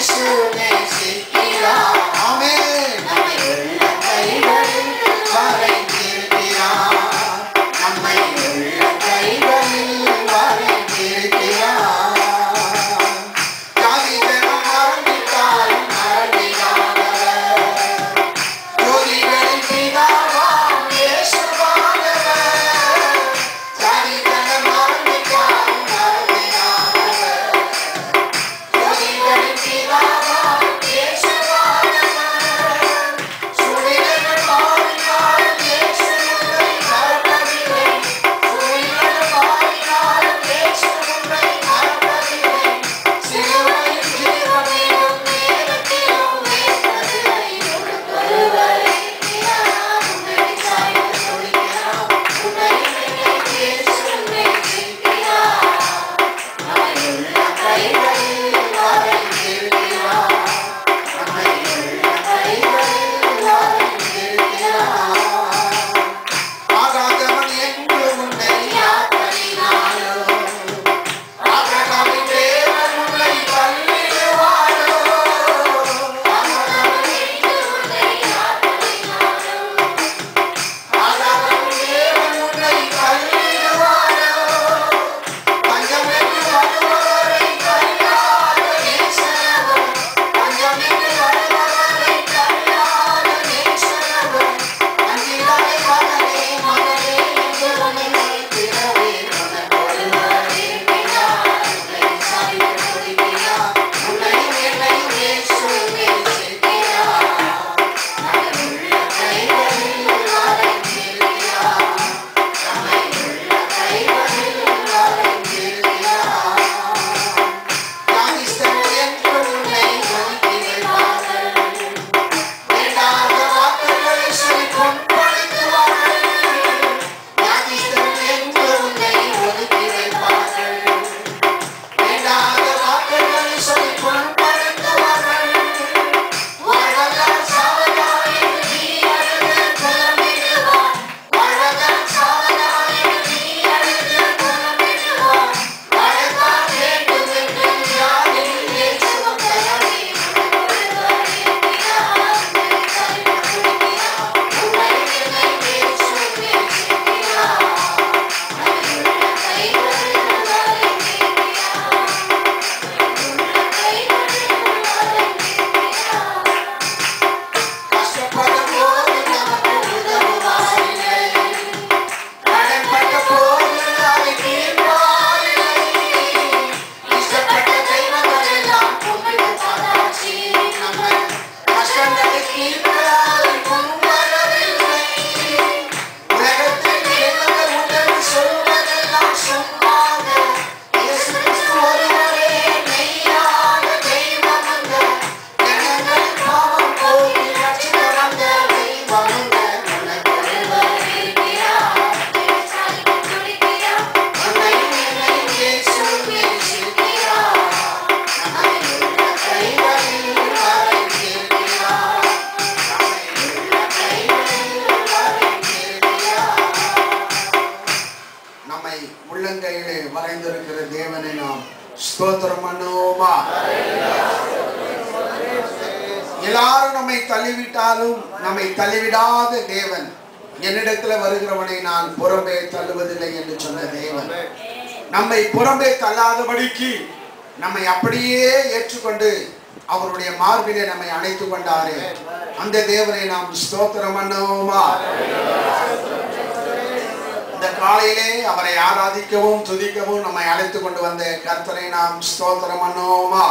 இயேசு நேசிக்கிறார் ஆமென் நம்மை உள்ள கைகளில் வரைந்திருக்கிறார் நம்மை உள்ள கைகளில் வரைந்திருக்கிறார் ஜாதிகளும் மறந்திட்டாலும் மறந்திடாதவர் ஜோதிகளின் பிதாவாம் இயேசுவானவர் ஜாதிகளும் மறந்திட்டாலும் மறந்திடாதவர் ஜோதிகளின் பிதாவாம் இயேசுவானவர் சுழிகள் மாறினாலும் இயேசு உன்னை மறப்பதில்லை சுழிகள் மாறினாலும் இயேசு உன்னை மறப்பதில்லை சிலுவையின் ஜீவனையும் நேரத்திலும் வேண்டதில்லை ஒருவரை உன்னை சாய்ந்து துடிக்கிறார் உன்னை நினைத்து இயேசு நேசிக்கிறார் நம்மையுள்ள கைகளில் வரைந்திருக்கிறார் நம்மையுள்ள கைகளில் வரைந்திருக்கிறார் ஆகாதவன் என்று உன்னை யாத்தனினாலோ ஆகாதவன் தேவன் உன்னை தள்ளிடுவாரோ ஆகாதவன் என்று உன்னை யாத்தனினாலோ ஆகாதவன் தேவன் உன்னை தள்ளிடுவாரோ பஞ்சமென்று வருபவரை தள்ளாத நேசனவர் பஞ்சமென்று வருபவரை தள்ளாத நேசனவர் அஞ்சிடாதே மகனே மகனே என்று உன்னை நினைக்கிறவே உனக்கு ஒருவர் இருக்கிறார் உன்னை சாய்ந்து துடிக்கிறார் உன்னை என்னை இயேசு நேசிக்கிறார் நம்முடைய கைகளில் வரைந்திருக்கிறார் நம்முடைய கைகளில் வரைந்திருக்கிறார் யானிஸ்தர் என்று உன்னை ஒதுக்கி வைப்பார்கள் வேண்டாத வாக்குகளை சொல்லி பொன்படுத்துவார்கள் யானிஸ்தர் என்று உன்னை ஒதுக்கி வைப்பார்கள் வேண்டாத வாக்குகளை சொல்லி பொன்படுத்துவார்கள் வாழ்வதால் சாவதால் என்று நீ அழுது புலம்பிடுவார் வாழ்வதால் சாவதால் என்று நீ அழுது புலம்பிடுவார் வாழத்தான் வேண்டும் என்று யாரில் இயேசுவும் தயாரே ஒருவர் இருக்கிறார் உன்னை தள்ளி துடிக்கிறார் உன்னை என்னை இயேசு நேசிக்கிறார் நம்முடைய கைகளில் வரைந்திருக்கிறார் நம்முடைய கைகளில் வரைந்திருக்கிறார் கஷ்டப்படும் போது நமக்கு உதவுவாரில்லை கடன்பட்ட போது அதை தீர்ப்பாரில்லை இஷ்டப்பட்ட தெய்வங்கள் எல்லாம் கும்பிட்டு பாராட்சி நம்ம கஷ்டங்களை தீர்க்கிறார் முன்வரவில்லை உலகத்தில் தெய்வங்கள் உண்டு சொல்வதெல்லாம் சும்மாக இயேசு கிறிஸ்து ஒருவரே மெய்யான தெய்வம் அந்த ஜனங்கள் பாவம் போய் ரட்சிக்க வந்த தெய்வம் அந்த உனக்கு ஒருவர் இருக்கிறார் உன்னை என்னை இயேசு நேசிக்கிறார் நம்மையுள்ள கைகளில் வரைந்திருக்கிறார் நம்மையுள்ள கைகளில் வரைந்திருக்கிறார் நம்மை உள்ளங்கையிலே வரைந்திருக்கிற தேவனை நாம் ஸ்தோத்திரம் பண்ணுவோமா எல்லாரும் நம்மை தள்ளிவிட்டாலும் நம்மை தள்ளிவிடாத தேவன் என்னிடத்துல வருகிறவனை நான் புறம்பே தள்ளுவதில்லை என்று சொன்ன தேவன் நம்மை புறம்பே தள்ளாதபடிக்கு நம்மை அப்படியே ஏற்றுக்கொண்டு அவருடைய மார்பிலே நம்மை அணைத்து கொண்டாரே அந்த தேவனை நாம் ஸ்தோத்திரம் பண்ணுவோமா இந்த காலையிலே அவரை ஆராதிக்கவும் துதிக்கவும் நம்மை அழைத்து கொண்டு வந்த கர்த்தரை நாம் ஸ்தோத்திரம் பண்ணுவோமா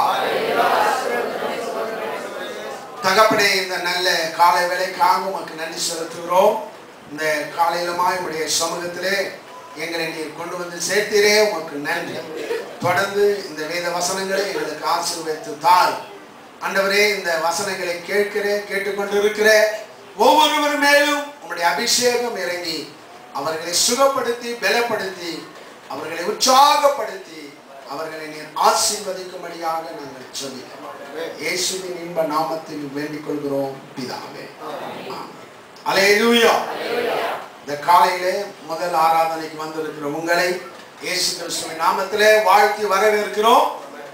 தகப்பனே இந்த நல்ல காலை வேலைக்காக உமக்கு நன்றி செலுத்துகிறோம் இந்த காலையிலுமாய் உடைய சமூகத்திலே எங்களை நீர் கொண்டு வந்து சேர்த்தீரே உமக்கு நன்றி தொடர்ந்து இந்த வேத வசனங்களை எங்களுக்கு ஆசீர்வதித்து தார் ஆண்டவரே இந்த வசனங்களை கேட்கிற கேட்டுக்கொண்டு இருக்கிற ஒவ்வொருவர் மேலும் உம்முடைய அபிஷேகம் இறங்கி அவர்களை சுகப்படுத்தி பலப்படுத்தி அவர்களை உற்சாகப்படுத்தி அவர்களை நீர் ஆசீர்வதிக்கும்படியாக நாங்கள் சொல்லிக்கிறோம் இயேசுவின் இன்ப நாமத்தில் வேண்டிக் கொள்கிறோம் பிதாவே அலேலூயா இந்த காலையிலே முதல் ஆராதனைக்கு வந்திருக்கிற உங்களை இயேசு கிறிஸ்துவின் நாமத்திலே வாழ்த்தி வரவேற்கிறோம்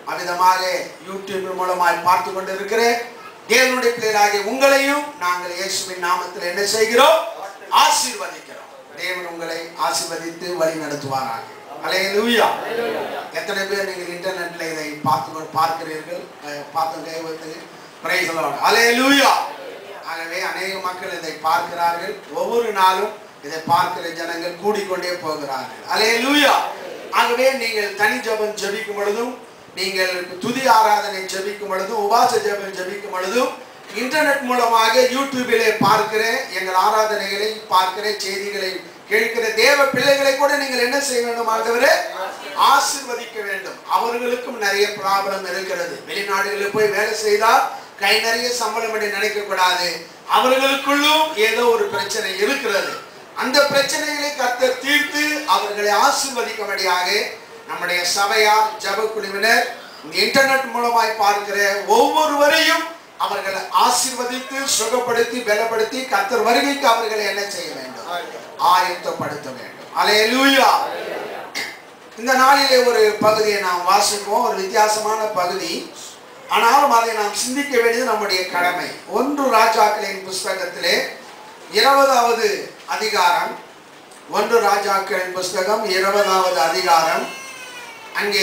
அவ்விதமாக யூடியூப் மூலமாய் பார்த்து கொண்டு இருக்கிறேன் தேவனுடைய பிள்ளைகளாகிய உங்களையும் நாங்கள் இயேசுவின் நாமத்தில் என்ன செய்கிறோம் ஆசீர்வதிக்கிறோம் தேவன் உங்களை ஆசீர்வதித்து வழி நடத்துவாராக அலையலூயா எத்தனை பேர் நீங்கள் இன்டர்நெட்ல இதை பார்த்து கொண்டு பார்க்கிறீர்கள் அஹ், பார்த்து கைவத்து பிரைஸ் அலையலூயா ஆகவே அநேக மக்கள் இதை பார்க்கிறார்கள் ஒவ்வொரு நாளும் இதை பார்க்கிற ஜனங்கள் கூடிக்கொண்டே போகிறார்கள் அலையலூயா ஆகவே நீங்கள் தனி ஜெபம் ஜெபிக்கும் பொழுதும் நீங்கள் துதி ஆராதனை ஜெபிக்கும் பொழுதும் உபாச ஜெபம் ஜெபிக்கும் பொழுதும் இன்டர்நெட் மூலமாக யூடியூபிலே பார்க்கிற எங்கள் ஆராதனைகளை பார்க்கிற செய்திகளை கேட்கிற தேவ பிள்ளைகளை கூட நீங்கள் என்ன செய்ய வேண்டும் ஆண்டவரே ஆசிர்வதிக்க வேண்டும் அவர்களுக்கும் நிறைய ப்ராப்ளம் இருக்கிறது வெளிநாடுகளில் போய் வேலை செய்தால் கை நிறைய சம்பளம் என்று நினைக்க கூடாது அவர்களுக்குள்ளும் ஏதோ ஒரு பிரச்சனை இருக்கிறது அந்த பிரச்சனைகளை கர்த்தர் தீர்த்து அவர்களை ஆசிர்வதிக்கும்படியாக நம்முடைய சபையார் ஜப குழுவினர் இந்த இன்டர்நெட் மூலமாய் பார்க்கிற ஒவ்வொருவரையும் அவர்களை ஆசீர்வதித்து சுகப்படுத்தி பலப்படுத்தி கர்த்தர் வருகைக்கு அவர்களை என்ன செய்ய வேண்டும் ஆயத்தப்படுத்த வேண்டும் அலையலூயா இந்த நாளிலே ஒரு பகுதியை நாம் வாசிப்போம் ஒரு வித்தியாசமான பகுதி ஆனாலும் அதை நாம் சிந்திக்க வேண்டியது நம்முடைய கடமை ஒன்று ராஜாக்களின் புஸ்தகத்திலே இருபதாவது அதிகாரம் ஒன்று ராஜாக்களின் புஸ்தகம் இருபதாவது அதிகாரம் அங்கே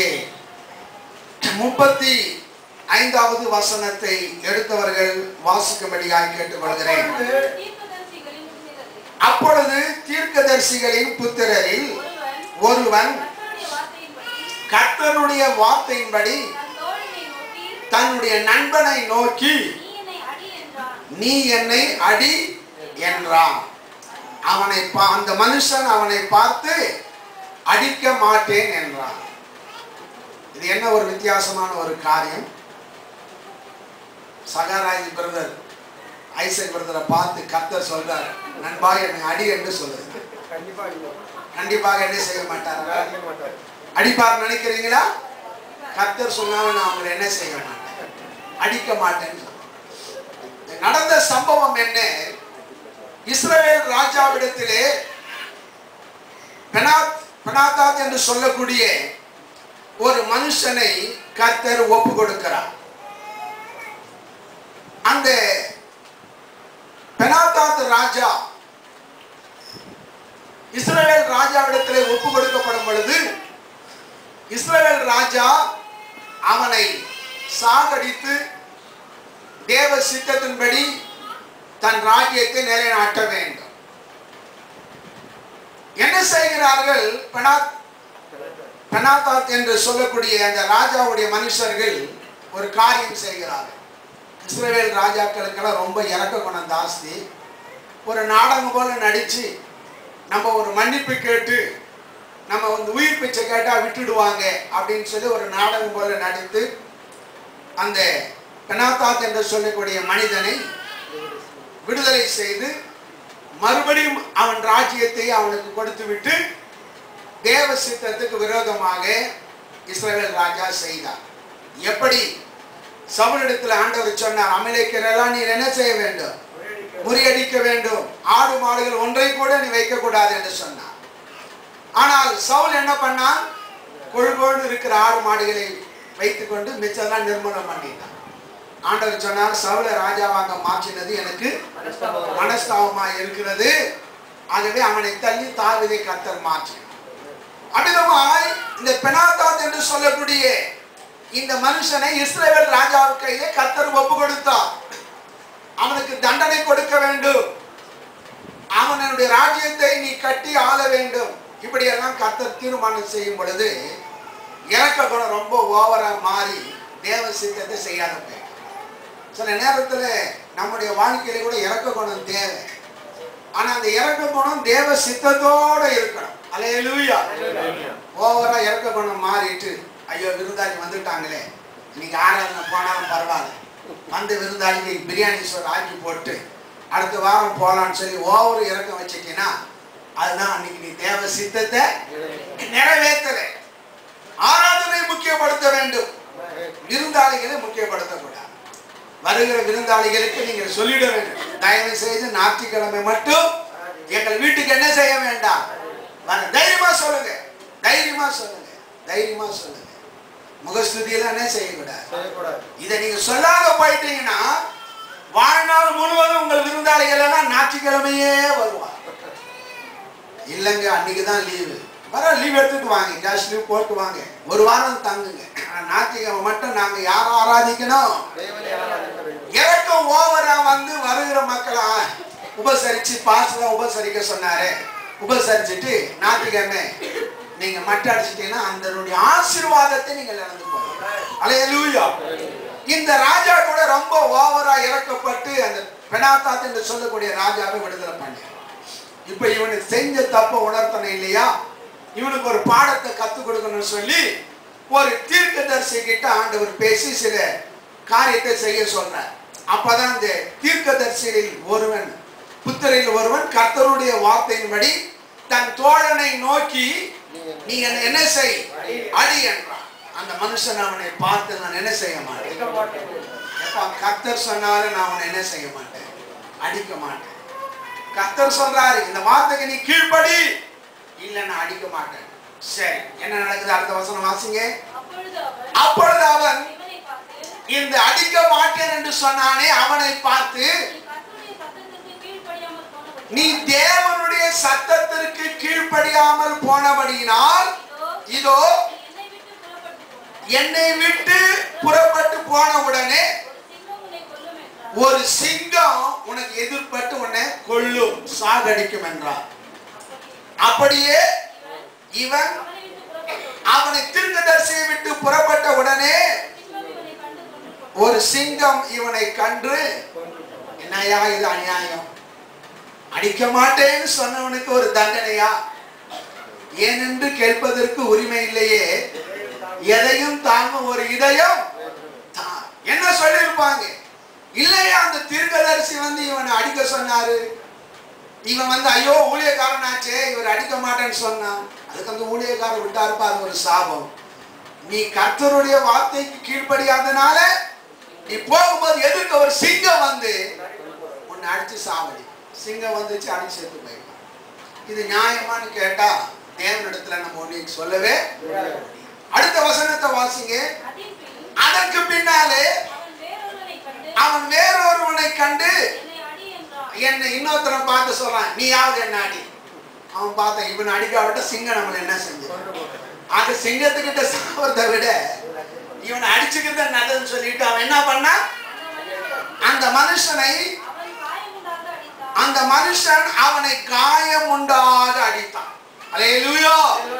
முப்பத்தி ஐந்தாவது வசனத்தை எடுத்தவர்கள் வாசிக்கும்படியாய் கேட்டுக்கொள்கிறேன் தீர்க்கதரிசிகளின் புத்திரரில் அப்பொழுது தீர்க்கதரிசிகளின் புத்திரரில் ஒருவன் ஒருவன் கர்த்தருடைய வார்த்தையின்படி கர்த்தருடைய வார்த்தையின்படி தன் தோழனை நோக்கி தன்னுடைய நண்பனை நோக்கி நீ என்னை அடி என்றான் நீ என்னை அடி என்றான் அவனை பா- அந்த மனுஷன் அவனை பார்த்து அடிக்க மாட்டேன் என்றான் இது என்ன ஒரு வித்தியாசமான ஒரு காரியம் சகாராஜ் பிரதர் ஐசக் பிரதரை பார்த்து கர்த்தர் சொல்றார் நண்பா என்னை அடி என்று சொல்லுங்க கண்டிப்பா அடிக்கும். கண்டிப்பாக என்ன செய்ய மாட்டார் அடிக்க மாட்டாரு. அடிப்பார் நினைக்கிறீங்களா கர்த்தர் சொன்னாலும் நான் உங்களை என்ன செய்ய மாட்டேன் அடிக்க மாட்டேன்னு சொன்னார். நடந்த சம்பவம் என்ன இஸ்ரவேல் ராஜாவிடத்திலே பெனாத் பெனாதாத் என்று சொல்லக்கூடிய ஒரு மனுஷனை கர்த்தர் ஒப்பு கொடுக்கிறார் அந்த பெனாதாத் ராஜா இஸ்ரவேல் ராஜாவிடத்திலே ஒப்பு கொடுக்கப்படும் பொழுது இஸ்ரவேல் ராஜா அவனை சாகடித்து தேவ சித்தத்தின்படி தன் ராஜ்யத்தை நிலைநாட்ட வேண்டும் என்ன செய்கிறார்கள் பெனாத் பெனாதாத் என்று சொல்லக்கூடிய அந்த ராஜாவுடைய மனுஷர்கள் ஒரு காரியம் செய்கிறார்கள் இஸ்ரவேல் ராஜாக்களுக்கெல்லாம் ரொம்ப இறக்க குணம் ஜாஸ்தி ஒரு நாடகம் போல நடிச்சு நம்ம ஒரு மன்னிப்பு கேட்டு நம்ம வந்து உயிர் பிச்சை கேட்டா விட்டுடுவாங்க அப்படின்னு சொல்லி ஒரு நாடகம் போல நடித்து அந்த பெனாதாத் என்று சொல்லக்கூடிய மனிதனை விடுதலை செய்து மறுபடியும் அவன் ராஜ்யத்தை அவனுக்கு கொடுத்து விட்டு தேவ சித்தத்துக்கு விரோதமாக இஸ்ரவேல் ராஜா செய்தார் எப்படி சவுலிடத்தில் ஆண்டவர் சொன்னார் அமலேக்கரெல்லாம் நீர் என்ன செய்ய வேண்டும் முறியடிக்க. முறியடிக்க வேண்டும் ஆடு மாடுகள் ஒன்றை கூட நீ வைக்க கூடாது என்று சொன்னார் ஆனால் சவுல் என்ன பண்ணான் கொழுகோடு இருக்கிற ஆடு மாடுகளை வைத்துக்கொண்டு மிச்சம்லாம் நிர்மூலம் பண்ணிட்டான் ஆண்டவர் சொன்னார் சவுல ராஜாவாக மாற்றினது எனக்கு மனஸ்தாபம். மனஸ்தாபமா இருக்கிறது ஆகவே அவனை தள்ளி தாவிதை கர்த்தர் மாற்றினார் அமிதமாய் இந்த பெனாதாத் என்று சொல்லக்கூடிய இந்த மனுஷனை இஸ்ரவேல் ராஜாவுக்கு கையிலே கர்த்தர் ஒப்பு கொடுத்தார் அவனுக்கு தண்டனை கொடுக்க வேண்டும் அவனுடைய ராஜ்யத்தை நீ கட்டி ஆள வேண்டும் இப்படியெல்லாம் கர்த்தர் தீர்மானம் செய்யும் பொழுது இறக்க குணம் ரொம்ப ஓவரா மாறி தேவ சித்தத்தை செய்யாத போயிடும் சில நேரத்தில் நம்முடைய வாழ்க்கையில கூட இறக்க குணம் தேவை ஆனா அந்த இறக்க குணம் தேவ சித்தத்தோட இருக்கணும் அலையலூயா ஓவரா இறக்க குணம் மாறிட்டு ஐயோ விருந்தாளி வந்துட்டாங்களே இன்னைக்கு ஆராதனை போனாலும் பரவாயில்ல வந்து விருந்தாளிக்கு பிரியாணி சோறு ஆக்கி போட்டு அடுத்த வாரம் போலான்னு சொல்லி ஓவர் இறக்கம் வச்சுட்டீங்கன்னா அதுதான் அன்னைக்கு நீ தேவ சித்தத்தை நிறைவேற்றல ஆராதனை முக்கியப்படுத்த வேண்டும் விருந்தாளிகளை முக்கியப்படுத்தக்கூடாது வருகிற விருந்தாளிகளுக்கு நீங்கள் சொல்லிட வேண்டும் தயவு செய்து ஞாயிற்றுக்கிழமை மட்டும் எங்கள் வீட்டுக்கு என்ன செய்ய வேண்டாம் வர தைரியமா சொல்லுங்க தைரியமா சொல்லுங்க தைரியமா சொல்லுங்க முகஸ்துதியெல்லாம் என்ன செய்யக்கூடாது செய்யக்கூடாது இதை நீங்க சொல்லாத போயிட்டீங்கன்னா வாழ்நாள் முழுவதும் உங்கள் விருந்தாளிகள் எல்லாம் ஞாயிற்றுக்கிழமையே வருவார் இல்லைங்க அன்னைக்கு தான் லீவு பரவாயில்ல லீவ் எடுத்துட்டு வாங்க கேஷ் லீவ் போட்டு வாங்க ஒரு வாரம் தங்குங்க ஆனா ஞாயிற்றுக்கிழமை மட்டும் நாங்க யாரை ஆராதிக்கணும் தேவனை ஆராதிக்க வேண்டும் இறக்கம் ஓவரா வந்து வருகிற மக்களா உபசரிச்சு பாசல உபசரிக்க சொன்னாரு உபசரிச்சுட்டு ஞாயிற்றுக்கிழமை நீங்க மட்டை அடிச்சிட்டீங்கன்னா அதனுடைய ஆசீர்வாதத்தை நீங்க இழந்து போகணும் அலையலூயா இந்த ராஜா கூட ரொம்ப ஓவரா இறக்கப்பட்டு அந்த பெனாத்தாத் என்று சொல்லக்கூடிய ராஜாவை விடுதலை பண்ணார் இப்ப இவனுக்கு செஞ்ச தப்ப உணர்த்தணும் இல்லையா இவனுக்கு ஒரு பாடத்தை கத்துக் கொடுக்கணும்னு சொல்லி ஒரு தீர்க்கதரிசி கிட்ட ஆண்டவர் பேசி சில காரியத்தை செய்ய சொல்றார் அப்பதான் இந்த தீர்க்கதரிசிகளில் ஒருவன் புத்தரில் ஒருவன் கர்த்தருடைய வார்த்தையின்படி தன் தோழனை நோக்கி நீ என்னை என்ன செய் அடி என்றான் அந்த மனுஷன் அவனை பார்த்து நான் என்ன செய்ய மாட்டேன் இருக்க மாட்டேன் எப்பா கர்த்தர் சொன்னாலும் நான் உன்னை என்ன செய்ய மாட்டேன் அடிக்க மாட்டேன் கர்த்தர் சொல்றாரு இந்த வார்த்தைக்கு நீ கீழ்ப்படி இல்ல நான் அடிக்க மாட்டேன் சரி என்ன நடக்குது அடுத்த வசனம் வாசிங்க அப்பொழுது அவன் அப்பொழுது அவன் இவனை பார்த்து இந்த அடிக்க மாட்டேன் என்று சொன்னானே அவனை பார்த்து நீ கர்த்தருடைய சத்தத்திற்கு நீ தேவனுடைய சத்தத்திற்கு கீழ்ப்படியாமல் போனபடி கீழ்ப்படியாமல் போனபடியினால் இதோ இதோ நீ என்னை விட்டு என்னை விட்டு புறப்பட்டு போன புறப்பட்டு போன உடனே ஒரு சிங்கம் உன்னை ஒரு சிங்கம் உனக்கு கொல்லும் என்றார் எதிர்பட்டு உன்னை கொல்லும் சாகடிக்கும் என்றார் அப்படியே இவன் அவனை விட்டு புறப்பட்டு அவனை தீர்க்கதரிசியை விட்டு புறப்பட்ட உடனே சிங்கம் இவனை கண்டு கொண்டு போனது. ஒரு சிங்கம் இவனை கண்டு என்னையா இது அநியாயம் அடிக்க மாட்டேன்னு சொன்னவனுக்கு ஒரு தண்டனையா ஏனென்று கேட்பதற்கு உரிமை இல்லையே எதையும் தாங்கும் ஒரு இதயம் தா- என்ன சொல்லியிருப்பாங்க இல்லையா அந்த தீர்க்கதரிசி வந்து இவனை அடிக்க சொன்னாரு இவன் வந்து ஐயோ ஊழியக்காரனாச்சே இவர் அடிக்க மாட்டேன்னு சொன்னான் அதுக்கு அந்த ஊழியக்காரன் விட்டாருப்பா அது ஒரு சாபம் நீ கர்த்தருடைய வார்த்தைக்கு கீழ்ப்படியாதனால நீ போகும்போது எதிர்க்க ஒரு சிங்கம் வந்து உன்னை அடிச்சு சாவடி சிங்கம் வந்துச்சு அடிச்சு செத்து போயிட்டான் இது நியாயமான்னு கேட்டா தேவனிடத்துல நம்ம ஒண்ணு சொல்லவே அடுத்த வசனத்தை வாசிங்க அதின் பின் அதற்கு பின்னாலே அவன் வேறொருவனை கண்டு அவன் வேறொருவனை கண்டு என்னை அடி என்றான் என்னை இன்னொருத்தனை பார்த்து சொல்றான் நீ யாவது என்ன அடி அவன் பார்த்தான் இவன் அடிக்காவிட்ட சிங்கம் நம்மள என்ன செஞ்சு அது சிங்கத்துக்கிட்ட சாவறதை விட இவனை அடிச்சுக்கிறத நல்லதுன்னு சொல்லிட்டு அவன் என்ன பண்ணா அந்த மனுஷன் அந்த மனுஷனை அவன் காயமுண்டாக அடித்தான் அந்த மனுஷன் அவனை காயம் உண்டாக அடித்தான் அலையலூயா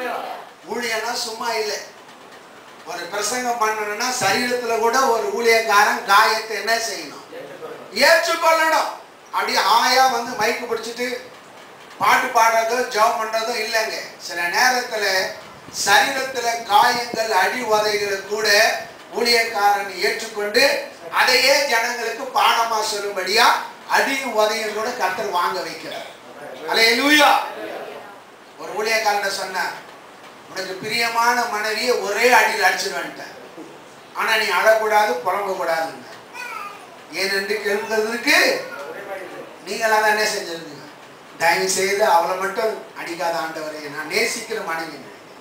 ஊழியனா சும்மா இல்லை ஒரு பிரசங்கம் பண்ணணும்னா சரீரத்துல கூட ஒரு ஊழியக்காரன் காயத்தை என்ன செய்யணும் ஏற்றுக்கொள்ளணும் அப்படியே ஆயா வந்து மைக்கு பிடிச்சிட்டு பாட்டு பாடுறதோ ஜெபம் பண்றதோ இல்லைங்க சில நேரத்துல சரீரத்துல காயங்கள் அடி உதைகளை கூட ஊழியக்காரன் ஏற்றுக்கொண்டு அதையே ஜனங்களுக்கு பாடமா சொல்லும்படியா அடியும் உதையும் கூட கர்த்தர் வாங்க வைக்கிறார் அலையலூயா ஒரு ஊழியக்காரன் சொன்னார் உனக்கு பிரியமான மனைவியை ஒரே அடியில் அடிச்சிருவேன்ட்டேன் ஆனா நீ அழக்கூடாது புலம்ப கூடாதுங்க ஏனென்று கேட்கிறதுக்கு நீங்களா தான் என்ன செஞ்சிருந்தீங்க தயவு செய்து அவளை மட்டும் அடிக்காத ஆண்டவரே நான் நேசிக்கிற மனைவி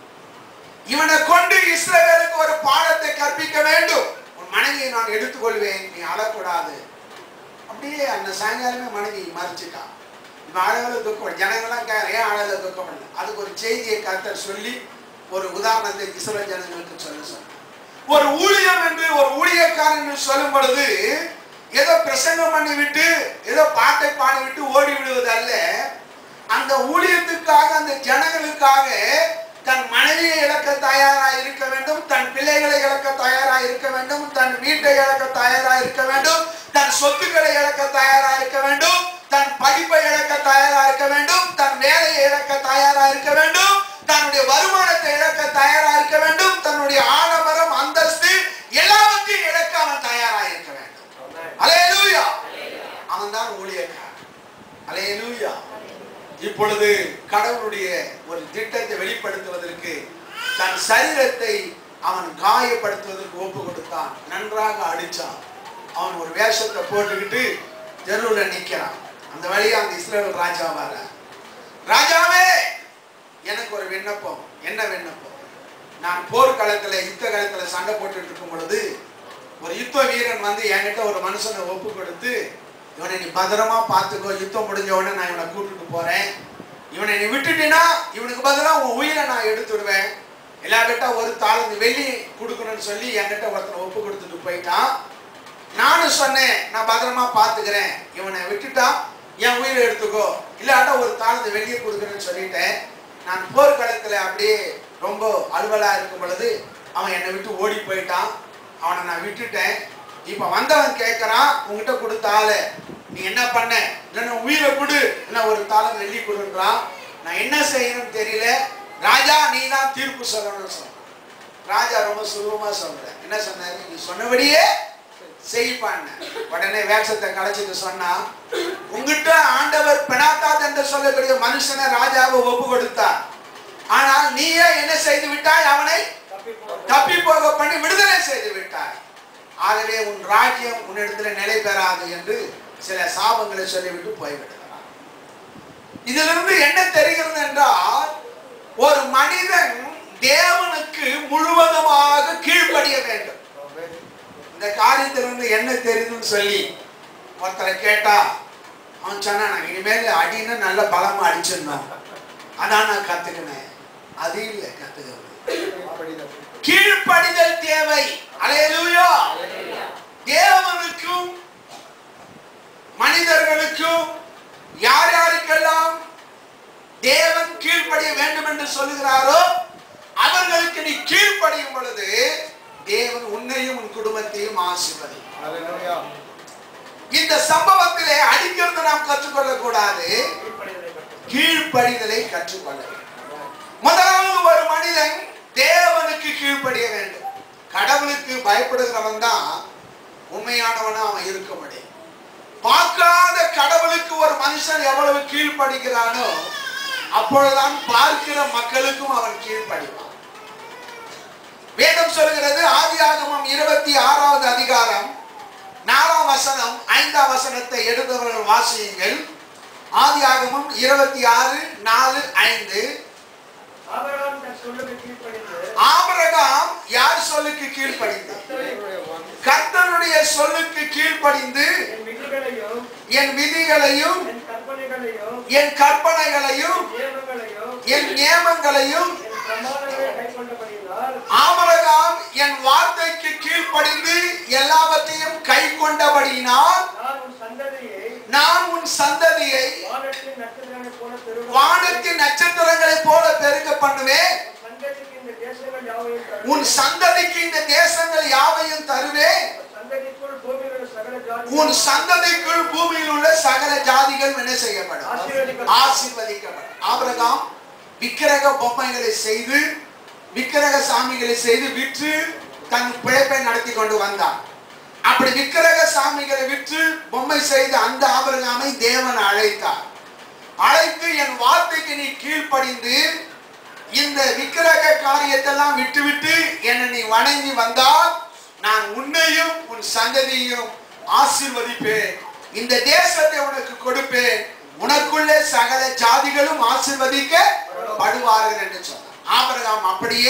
இவனை கொண்டு இஸ்ரவேலுக்கு ஒரு பாடத்தை கற்பிக்க வேண்டும் உன் மனைவியை நான் எடுத்துக்கொள்வேன் நீ அழக்கூடாது அப்படியே அந்த சாயங்காலமே மனைவி மறைச்சிட்டான் இவன் அழகுல துக்கம் ஜனங்கள்லாம் கே- ஏன் அழகுல துக்கம் பண்ணல அதுக்கு ஒரு செய்தியை கர்த்தர் சொல்லி ஒரு உதாரணத்தை இஸ்ரவேல் ஜனங்களுக்கு சொல்ல சொன்னார் ஒரு ஊழியம் என்று ஒரு ஊழியக்காரன் என்று சொல்லும் பொழுது ஏதோ பிரசங்கம் பண்ணி விட்டு ஏதோ பாட்டை பாடி விட்டு ஓடி விடுவது அல்ல அந்த ஊழியத்துக்காக அந்த ஜனங்களுக்காக தன் மனைவியை இழக்க தயாராக இருக்க வேண்டும் தன் பிள்ளைகளை இழக்க தயாராக இருக்க வேண்டும் தன் வீட்டை இழக்க தயாராக இருக்க வேண்டும் தன் சொத்துக்களை இழக்க தயாராக இருக்க வேண்டும் தன் படிப்பை இழக்க தயாராக இருக்க வேண்டும் தன் வேலையை இழக்க தயாராக இருக்க வேண்டும் தன்னுடைய வருமானத்தை இழக்க தயாராக இருக்க வேண்டும் தன்னுடைய ஆடம்பரம் அந்தஸ்து எல்லாவற்றையும் இழக்க அவன் தயாராக இருக்க வேண்டும் அலையலூயா அவன் தான் ஊழியக்காரன் அலையலூயா இப்பொழுது கடவுளுடைய ஒரு திட்டத்தை வெளிப்படுத்துவதற்கு தன் சரீரத்தை அவன் காயப்படுத்துவதற்கு ஒப்பு கொடுத்தான் நன்றாக அடிச்சான் அவன் ஒரு வேஷத்தை போட்டுக்கிட்டு தெருவில் நிக்கிறான் அந்த வழியா அந்த இஸ்ரேல் ராஜா வர ராஜாவே எனக்கு ஒரு விண்ணப்பம் என்ன விண்ணப்பம் நான் போர்க்களத்துல யுத்த களத்துல சண்டை போட்டுட்டு இருக்கும் பொழுது ஒரு யுத்த வீரன் வந்து என்கிட்ட ஒரு மனுஷனை ஒப்பு கொடுத்து இவனை நீ பத்திரமா பார்த்துக்கோ யுத்தம் முடிஞ்ச உடனே நான் இவனை கூட்டிட்டு போறேன் இவனை நீ விட்டுட்டீன்னா இவனுக்கு பதிலா உன் உயிரை நான் எடுத்துடுவேன் எல்லார்கிட்ட ஒரு தாளந்து வெள்ளி கொடுக்கணும்னு சொல்லி என்கிட்ட ஒருத்தனை ஒப்பு கொடுத்துட்டு போயிட்டான் நானும் சொன்னேன் நான் பத்திரமா பார்த்துக்கிறேன் இவனை விட்டுட்டா என் உயிரை எடுத்துக்கோ இல்லாட்டா ஒரு தாளந்து வெளியே கொடுக்குறேன்னு சொல்லிட்டேன் நான் போர்க்களத்துல அப்படியே ரொம்ப அலுவலா இருக்கும் பொழுது அவன் என்னை விட்டு ஓடி போயிட்டான் அவனை நான் விட்டுட்டேன் இப்ப வந்தவன் கேட்கறான் உன்கிட்ட கொடுத்த ஆளு நீ என்ன பண்ண இல்லைன்னா உயிரை கொடு இல்லை ஒரு தாளம் வெள்ளி கொடுன்றான் நான் என்ன செய்யணும்னு தெரியல ராஜா நீ தான் தீர்ப்பு சொல்லணும்னு சொன்ன ராஜா ரொம்ப சுலபமா சொல்றேன் என்ன சொன்னாரு நீ சொன்னபடியே செய்ப்பான் உடனே வேஷத்தை கலைச்சிட்டு சொன்னா உங்ககிட்ட ஆண்டவர் பெனாத்தாத் என்று சொல்லக்கூடிய மனுஷனை ராஜாவை ஒப்பு கொடுத்தார் ஆனால் நீயே என்ன செய்து விட்டாய் அவனை தப்பி போக பண்ணி விடுதலை செய்து விட்டாய் ஆகவே உன் ராஜ்யம் உன்னிடத்துல நிலை பெறாது என்று சில சாபங்களை சொல்லிவிட்டு போய்விடுகிறார் இதிலிருந்து என்ன தெரிகிறது என்றால் ஒரு மனிதன் தேவனுக்கு முழுவதுமாக கீழ்ப்படிய வேண்டும் இந்த காரியத்திலிருந்து என்ன தெரியுதுன்னு சொல்லி ஒருத்தரை கேட்டா அவன் சொன்னான் இனிமேல் அடின்னு நல்ல பலமா அடிச்சிடணும் அதான் நான் கத்துக்கினேன் அது இல்லை கத்துக்கிறது கீழ்ப்படிதல் தேவை அலையலூயா தேவனுக்கும் மனிதர்களுக்கும் யார் யாருக்கெல்லாம் தேவன் கீழ்ப்படிய வேண்டும் என்று சொல்லுகிறாரோ அவர்களுக்கு நீ கீழ்ப்படியும் பொழுது தேவன் உன்னையும் உன் குடும்பத்தையும் ஆசீர்வதி இந்த சம்பவத்திலே அடிக்கிறது நாம் கற்றுக்கொள்ள கூடாது கீழ்ப்படிதலை கற்றுக்கொள்ள வேண்டும் முதலாவது ஒரு மனிதன் தேவனுக்கு கீழ்ப்படிய வேண்டும் கடவுளுக்கு பயப்படுகிறவன் தான் உண்மையானவனா அவன் இருக்க முடியும் பார்க்காத கடவுளுக்கு ஒரு மனுஷன் எவ்வளவு கீழ்ப்படுகிறானோ அப்பொழுதுதான் பார்க்கிற மக்களுக்கும் அவன் கீழ்ப்படிவான் வேதம் சொல்கிறது ஆதியாகமம் இருபத்தி ஆறாவது அதிகாரம் நாலாம் வசனம் ஐந்தாம் வசனத்தை எடுத்தவர்கள் வாசியுங்கள் ஆதியாகமம் இருபத்தி ஆறு நாலு ஐந்து ஆபிரகாம் தன் சொல்லுக்கு கீழ்ப்படிந்து ஆபிரகாம் யார் சொல்லுக்கு கீழ்ப்படிந்து கர்த்தருடைய சொல்லுக்கு கீழ்ப்படிந்து என் விதிகளையும் என் விதிகளையும் என் கற்பனைகளையும் என் கற்பனைகளையும் நியமங்களையும் என் நியமங்களையும் என் பிரமாணங்களை கைக்கொண்டபடியினால் ஆபிரகாம் என் வார்த்தைக்கு கீழ்ப்படிந்து எல்லாவற்றையும் கை கொண்டபடியினால் நான் உன் சந்ததியை நான் உன் சந்ததியை வானத்தின் நட்சத்திரங்களைப் போல பெருக வானத்தின் நட்சத்திரங்களைப் போல பெருக பண்ணுவேன் உன் சந்ததிக்கு இந்த தேசங்கள் யாவையும் உன் சந்ததிக்கு இந்த தேசங்கள் யாவையும் தருவேன் தருவேன் சந்ததிக்குள் பூமியில் உள்ள சகல ஜாதி உன் சந்ததிக்குள் பூமியில் உள்ள சகல ஜாதிகள் என்ன செய்யப்படும் ஆசீர்வதிக்கப்படும். ஆசீர்வதிக்கப்படும் ஆபிரகாம் விக்கிரக பொம்மைகளை செய்து விக்கிரக சாமிகளை செய்து விற்று தன் பிழைப்பை நடத்தி கொண்டு வந்தான் அப்படி விக்கிரக சாமிகளை விற்று பொம்மை செய்து அந்த ஆபிரகாமை தேவன் அழைத்தார் அழைத்து என் வார்த்தைக்கு நீ கீழ்ப்படிந்து இந்த விக்கிரக காரியத்தெல்லாம் விட்டுவிட்டு என்னை நீ வணங்கி வந்தால் நான் உன்னையும் உன் சந்ததியையும் ஆசீர்வதிப்பேன் இந்த தேசத்தை உனக்கு கொடுப்பேன் உனக்குள்ளே சகல ஜாதிகளும் ஆசீர்வதிக்கப்படுவார்கள் என்று சொன்னார் ஆபிரகாம் அப்படியே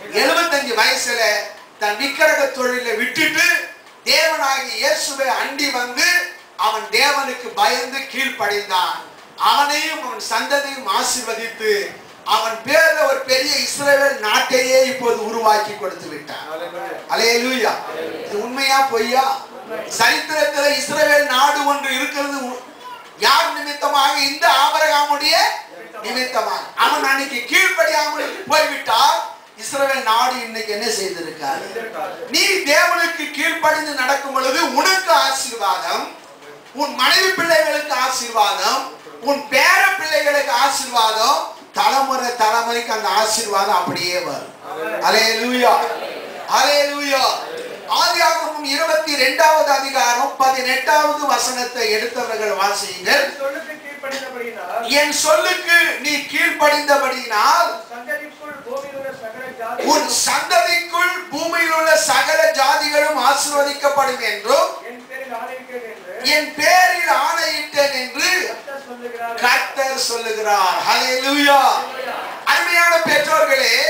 75 வயசுல தன் விக்கிரக தொழிலை விட்டுட்டு தேவனாகி இயேசுவை அண்டி வந்து அவன் தேவனுக்கு பயந்து கீழ்ப்படிந்தான் அவனையும் அவன் சந்ததியும் ஆசீர்வதித்து அவன் பேர்ல ஒரு பெரிய இஸ்ரவேல் நாட்டையே இப்போது உருவாக்கி கொடுத்து விட்டான் அலேலூயா இது உண்மையா பொய்யா சரித்திரத்துல இஸ்ரவேல் நாடு ஒன்று இருக்கிறது உ- யார் நிமித்தமாக இந்த ஆபரகாமுடைய நிமித்தமாக அவன் அன்னைக்கு கீழ்ப்படியாமல் போய்விட்டால் இஸ்ரவேல் நாடு இன்னைக்கு என்ன செய்திருக்காரு நீ தேவனுக்கு கீழ்ப்படிந்து நடக்கும் பொழுது உனக்கு ஆசீர்வாதம் உன் மனைவி பிள்ளைகளுக்கு ஆசீர்வாதம் உன் பேர பிள்ளைகளுக்கு ஆசீர்வாதம் தலைமுறை தலைமுறைக்கு அந்த ஆசீர்வாதம் அப்படியே வரும் அலேலூயா அலேலூயா ஆதியாகமம் இருபத்தி ரெண்டாவது அதிகாரம் பதினெட்டாவது வசனத்தை எடுத்தவர்கள் வாசியுங்கள் சொல்லுக்கு கீழ்ப்படிந்தபடியினால் என் சொல்லுக்கு நீ கீழ்ப்படிந்தபடியினால் சந்ததிக்குள் பூமியில் உள்ள சகல ஜாதி உன் சந்ததிக்குள் பூமியில் உள்ள சகல ஜாதிகளும் ஆசீர்வதிக்கப்படும் என்றும் என் பேரில் ஆணையிட்டேன் என்று என் பேரில் ஆணையிட்டேன் என்று கர்த்தர் சொல்லுகிறார் கர்த்தர் சொல்லுகிறார் ஹalleluya அருமையான பெற்றோர்களே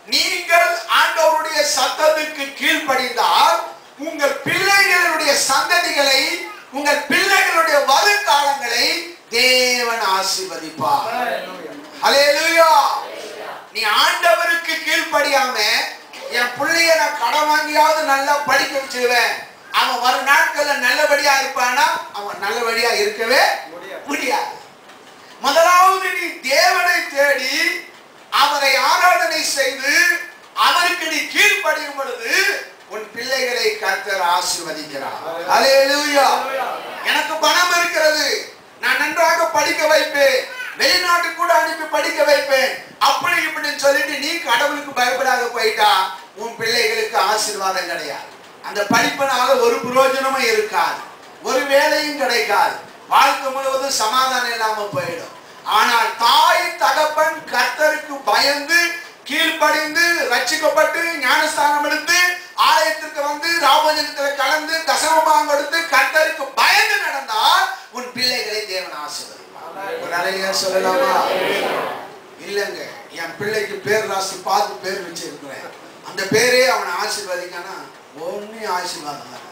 நீங்கள் ஆண்டவருடைய சத்தத்துக்கு கீழ்ப்படிந்தால் உங்கள் பிள்ளைகளுடைய சந்ததிகளை உங்கள் பிள்ளைகளுடைய வருங்காலங்களை தேவன் ஆசீர்வதிப்பார் ஹalleluya நீ ஆண்டவருக்கு கீழ்ப்படியாம என் பிள்ளைய நான் கடன் வாங்கியாவது நல்லா படிக்க வச்சிருவேன் அவன் வரும் நாட்கள்ல நல்லபடியா இருப்பானா அவன் நல்லபடியா இருக்கவே முடியாது. முடியாது முதலாவது நீ தேவனை தேடி அவரை ஆராதனை செய்து அவருக்கு நீ கீழ்ப்படியும் பொழுது உன் பிள்ளைகளை கர்த்தர் ஆசீர்வதிக்கிறார் ஹalleluya எனக்கு பணம் இருக்கிறது நான் நன்றாக படிக்க வைப்பேன் வெளிநாட்டுக்கு கூட அனுப்பி படிக்க வைப்பேன் அப்படி இப்படின்னு சொல்லிட்டு நீ கடவுளுக்கு பயப்படாத போயிட்டா உன் பிள்ளைகளுக்கு ஆசீர்வாதம் கிடையாது அந்த படிப்பினால ஒரு பிரயோஜனமும் இருக்காது ஒரு வேலையும் கிடைக்காது வாழ்க்கை முழுவதும் சமாதானம் இல்லாம போயிடும் ஆனால் தாய் தகப்பன் கர்த்தருக்கு பயந்து கீழ்ப்படிந்து ரட்சிக்கப்பட்டு ஞானஸ்தானம் எடுத்து ஆலயத்திற்கு வந்து ராபோஜனத்தில் கலந்து தசமபாகம் கொடுத்து கர்த்தருக்கு பயந்து நடந்தால் உன் பிள்ளைகளை தேவன் ஆசீர்வதிப்பார் ஒரு அலையா சொல்லலாமா இல்லைங்க என் பிள்ளைக்கு பேர் ராசி பார்த்து பேர் வச்சிருக்கிறேன் அந்த பேரே அவனை ஆசீர்வதிக்கானா ஒன்னும் ஆசீர்வாதம் வராது.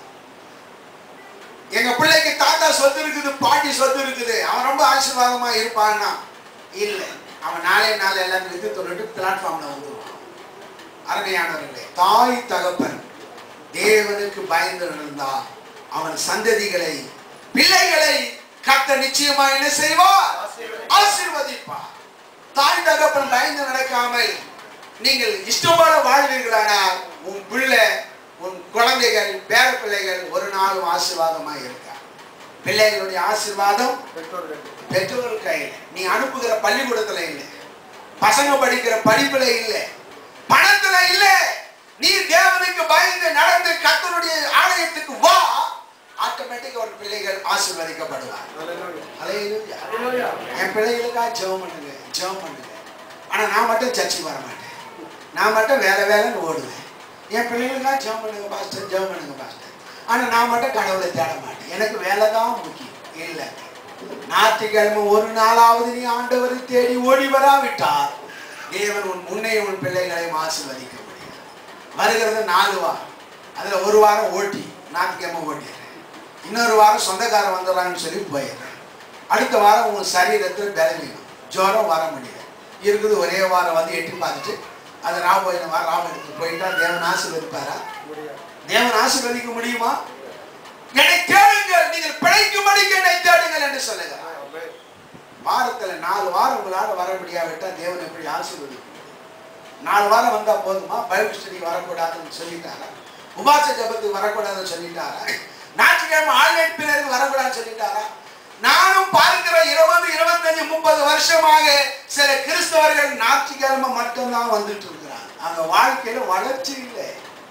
எங்க பிள்ளைக்கு தாத்தா சொத்து இருக்குது பாட்டி சொத்து இருக்குது அவன் ரொம்ப ஆசீர்வாதமா இருப்பான்னா இல்லை அவன் நாளே நாள் எல்லாம் வித்து தொழிட்டு பிளாட்ஃபார்ம்ல வந்துருவான் அருமையானவர்களே தாய் தகப்பன் தேவனுக்கு பயந்து நடந்தா அவன் சந்ததிகளை பிள்ளைகளை கத்த நிச்சயமா என்ன செய்வார் ஆசீர்வதிப்பார் தாய் தகப்பன் பயந்து நடக்காமல் நீங்கள் இஷ்டமான வாழ்வீர்களானால் உன் பிள்ளை உன் குழந்தைகள் பேர பிள்ளைகள் ஒரு நாளும் ஆசீர்வாதமா இருக்கா பிள்ளைகளுடைய ஆசீர்வாதம் பெற்றோர்கள் பெற்றோர்கள் கையில் நீ அனுப்புகிற பள்ளிக்கூடத்துல இல்லை பசங்க படிக்கிற படிப்புல இல்லை பணத்துல இல்லை நீ தேவனுக்கு பயந்து நடந்து கர்த்தருடைய ஆலயத்துக்கு வா ஆட்டோமேட்டிக்கா ஒரு பிள்ளைகள் ஆசீர்வதிக்கப்படுவார் Hallelujah. ஹalleluya Hallelujah. என் பிள்ளைகளுக்கா ஜெபம் பண்ணுங்க ஜெபம் பண்ணுங்க ஆனா நான் மட்டும் சர்ச்சுக்கு வர மாட்டேன் நான் மட்டும் வேலை வேலைன்னு ஓடுவேன் என் பிள்ளைகளுக்கா ஜெபம் பண்ணுங்க பாஸ்டர் ஜெபம் பண்ணுங்க பாஸ்டர் ஆனா நான் மட்டும் கடவுளை தேட மாட்டேன் எனக்கு வேலை தான் முக்கியம் இல்லை ஞாயிற்றுக்கிழமை ஒரு நாளாவது நீ ஆண்டவரை தேடி ஓடி வராவிட்டால் தேவன் உன் முன்னே உன் பிள்ளைகளையும் ஆசீர்வதிக்க முடியும் வருகிறது நாலு வாரம் அதுல ஒரு வாரம் ஓட்டி ஞாயிற்றுக்கிழமை ஓட்டிடுறேன் இன்னொரு வாரம் சொந்தக்காரன் வந்துடுறாங்கன்னு சொல்லி போயிடுறேன் அடுத்த வாரம் உன் சரீரத்தில் பலவீனம் ஜுரம் வர முடியல இருக்குது ஒரே வாரம் வந்து எட்டி பார்த்துட்டு அது ராபோயின வாரம் ராம எடுத்து போயிட்டா தேவன் ஆசீர்வதிப்பாரா முடியாது. தேவன் ஆசீர்வதிக்க முடியுமா என்னை தேடுங்கள் நீங்கள் பிழைக்கும்படிக்கு என்னை தேடுங்கள் என்று சொல்லுகிறார் Amen. வாரத்துல நாலு வாரம் உங்களால வர முடியாவிட்டா தேவன் எப்படி ஆசீர்வதிக்கும் நாலு வாரம் வந்தா போதுமா பைபிள் ஸ்டடி வரக்கூடாதுன்னு சொல்லிட்டாரா உபாச ஜபத்துக்கு வரக்கூடாதுன்னு சொல்லிட்டாரா ஞாயிற்றுக்கிழமை ஆன்லைன் பின்னருக்கு வரக்கூடாதுன்னு சொல்லிட்டாரா நானும் பார்க்கிற இருபது இருபத்தஞ்சு முப்பது வருஷமாக சில கிறிஸ்தவர்கள் ஞாயிற்றுக்கிழமை மட்டும்தான் வந்துட்டு இருக்கிறாங்க அவங்க வாழ்க்கையில வளர்ச்சி இல்லை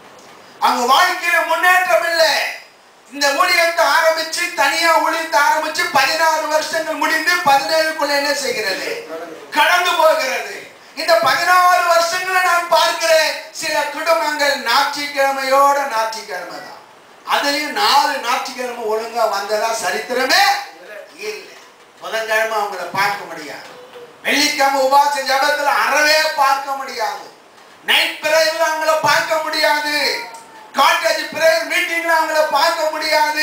அவங்க வாழ்க்கையில முன்னேற்றம் இல்லை இந்த ஊழியத்தை ஆரம்பிச்சு தனியா ஊழியத்தை ஆரம்பிச்சு பதினாறு வருஷங்கள் முடிந்து பதினேழுக்குள்ள என்ன செய்கிறது கடந்து போகிறது இந்த பதினாறு வருஷங்களை நான் பார்க்கிறேன் சில குடும்பங்கள் ஞாயிற்றுக்கிழமையோட ஞாயிற்றுக்கிழமை தான் அதுலயும் நாலு ஞாயிற்றுக்கிழமை ஒழுங்கா வந்ததா சரித்திரமே இல்லை புதன்கிழமை அவங்கள பார்க்க முடியாது வெள்ளிக்கிழமை உபாச ஜபத்துல அறவே பார்க்க முடியாது நைட் பிரேயர்ல அவங்கள பார்க்க முடியாது காட்டேஜ் பிரேயர் மீட்டிங்ல அவங்கள பார்க்க முடியாது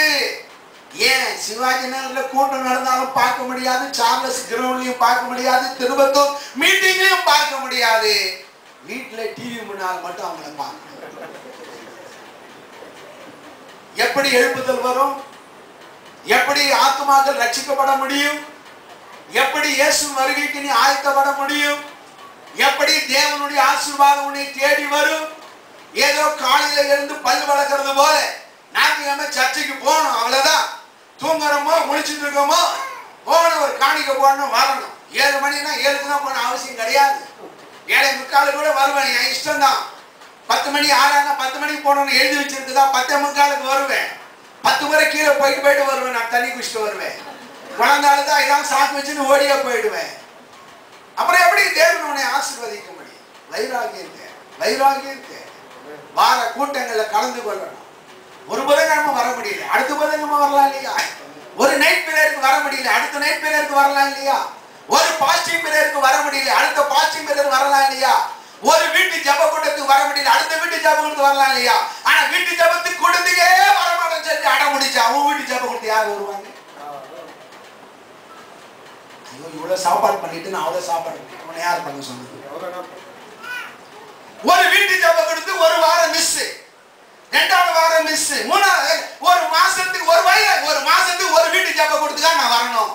ஏன் சிவாஜி நகர்ல கூட்டம் நடந்தாலும் பார்க்க முடியாது சார்லஸ் கிரவுண்ட்லயும் பார்க்க முடியாது திருப்பத்தூர் மீட்டிங்லயும் பார்க்க முடியாது வீட்டுல டிவி முன்னால் மட்டும் அவங்கள பார்க்கணும் எப்படி எழுப்புதல் வரும் எப்படி ஆத்மாக்கள் ரட்சிக்கப்பட முடியும் எப்படி இயேசு வருகைக்கு நீ ஆயத்தப்பட முடியும் எப்படி தேவனுடைய ஆசீர்வாதம் உன்னை தேடி வரும் ஏதோ காலையில இருந்து பல் வளர்க்கறது போல ஞாயிற்றுக்கிழமை சர்ச்சைக்கு போகணும் அவ்வளவுதான் தூங்குறோமோ முழிச்சுட்டு இருக்கோமோ போகணும் ஒரு காணிக்க போடணும் வரணும் ஏழு மணினா ஏழுக்கு தான் போகணும் அவசியம் கிடையாது ஏழை முக்காலு கூட வருவேன் என் இஷ்டம் தான் பத்து மணி ஆறாங்க பத்து மணிக்கு போகணும்னு எழுதி வச்சிருக்குதா பத்தே முக்காலுக்கு வருவேன் பத்து முறை கீழே போயிட்டு போயிட்டு வருவேன் நான் தண்ணி குடிச்சிட்டு வருவேன் குழந்தால தான் ஏதாவது சாக்கு வச்சுன்னு ஓடியே போயிடுவேன் அப்புறம் எப்படி தேவன் உன்னை ஆசீர்வதிக்க முடியும் வைராகியம் தேவை வைராகியம் தேவை வார கூட்டங்கள்ல கலந்து கொள்ளணும் ஒரு புதன்கிழமை வர முடியல அடுத்த புதன்கிழமை வரலாம் இல்லையா ஒரு நைட் பீரியருக்கு வர முடியல அடுத்த நைட் பீரியருக்கு வரலாம் இல்லையா ஒரு பாஸ்டிங் பீரியருக்கு வர முடியல அடுத்த பாஸ்டிங் பீரியர் வரலாம் இல்லையா ஒரு வீட்டு ஜப கூட்டத்துக்கு வர முடியல அடுத்த வீட்டு ஜப கூட்டத்துக்கு வரலாம் இல்லையா ஆனா வீட்டு ஜபத்துக்கு கூட்டத்துக்கே வர மாட்டேன்னு சொல்லி அடம் முடிச்சு அவன் வீட்டு ஜப கூட்டத்து யார் வருவாங்க ஐயோ இவ்வளவு சாப்பாடு பண்ணிட்டு நான் அவ்வளவு சாப்பாடு பண்ணேன். அவனை யார் பண்ண சொன்னது ஒரு வீட்டு ஜப கொடுத்து ஒரு வாரம் மிஸ் ரெண்டாவது வாரம் மிஸ் மூணாவது ஒரு மாசத்துக்கு ஒரு வயல ஒரு மாசத்துக்கு ஒரு வீட்டு ஜப கொடுத்துக்கா நான் வரணும்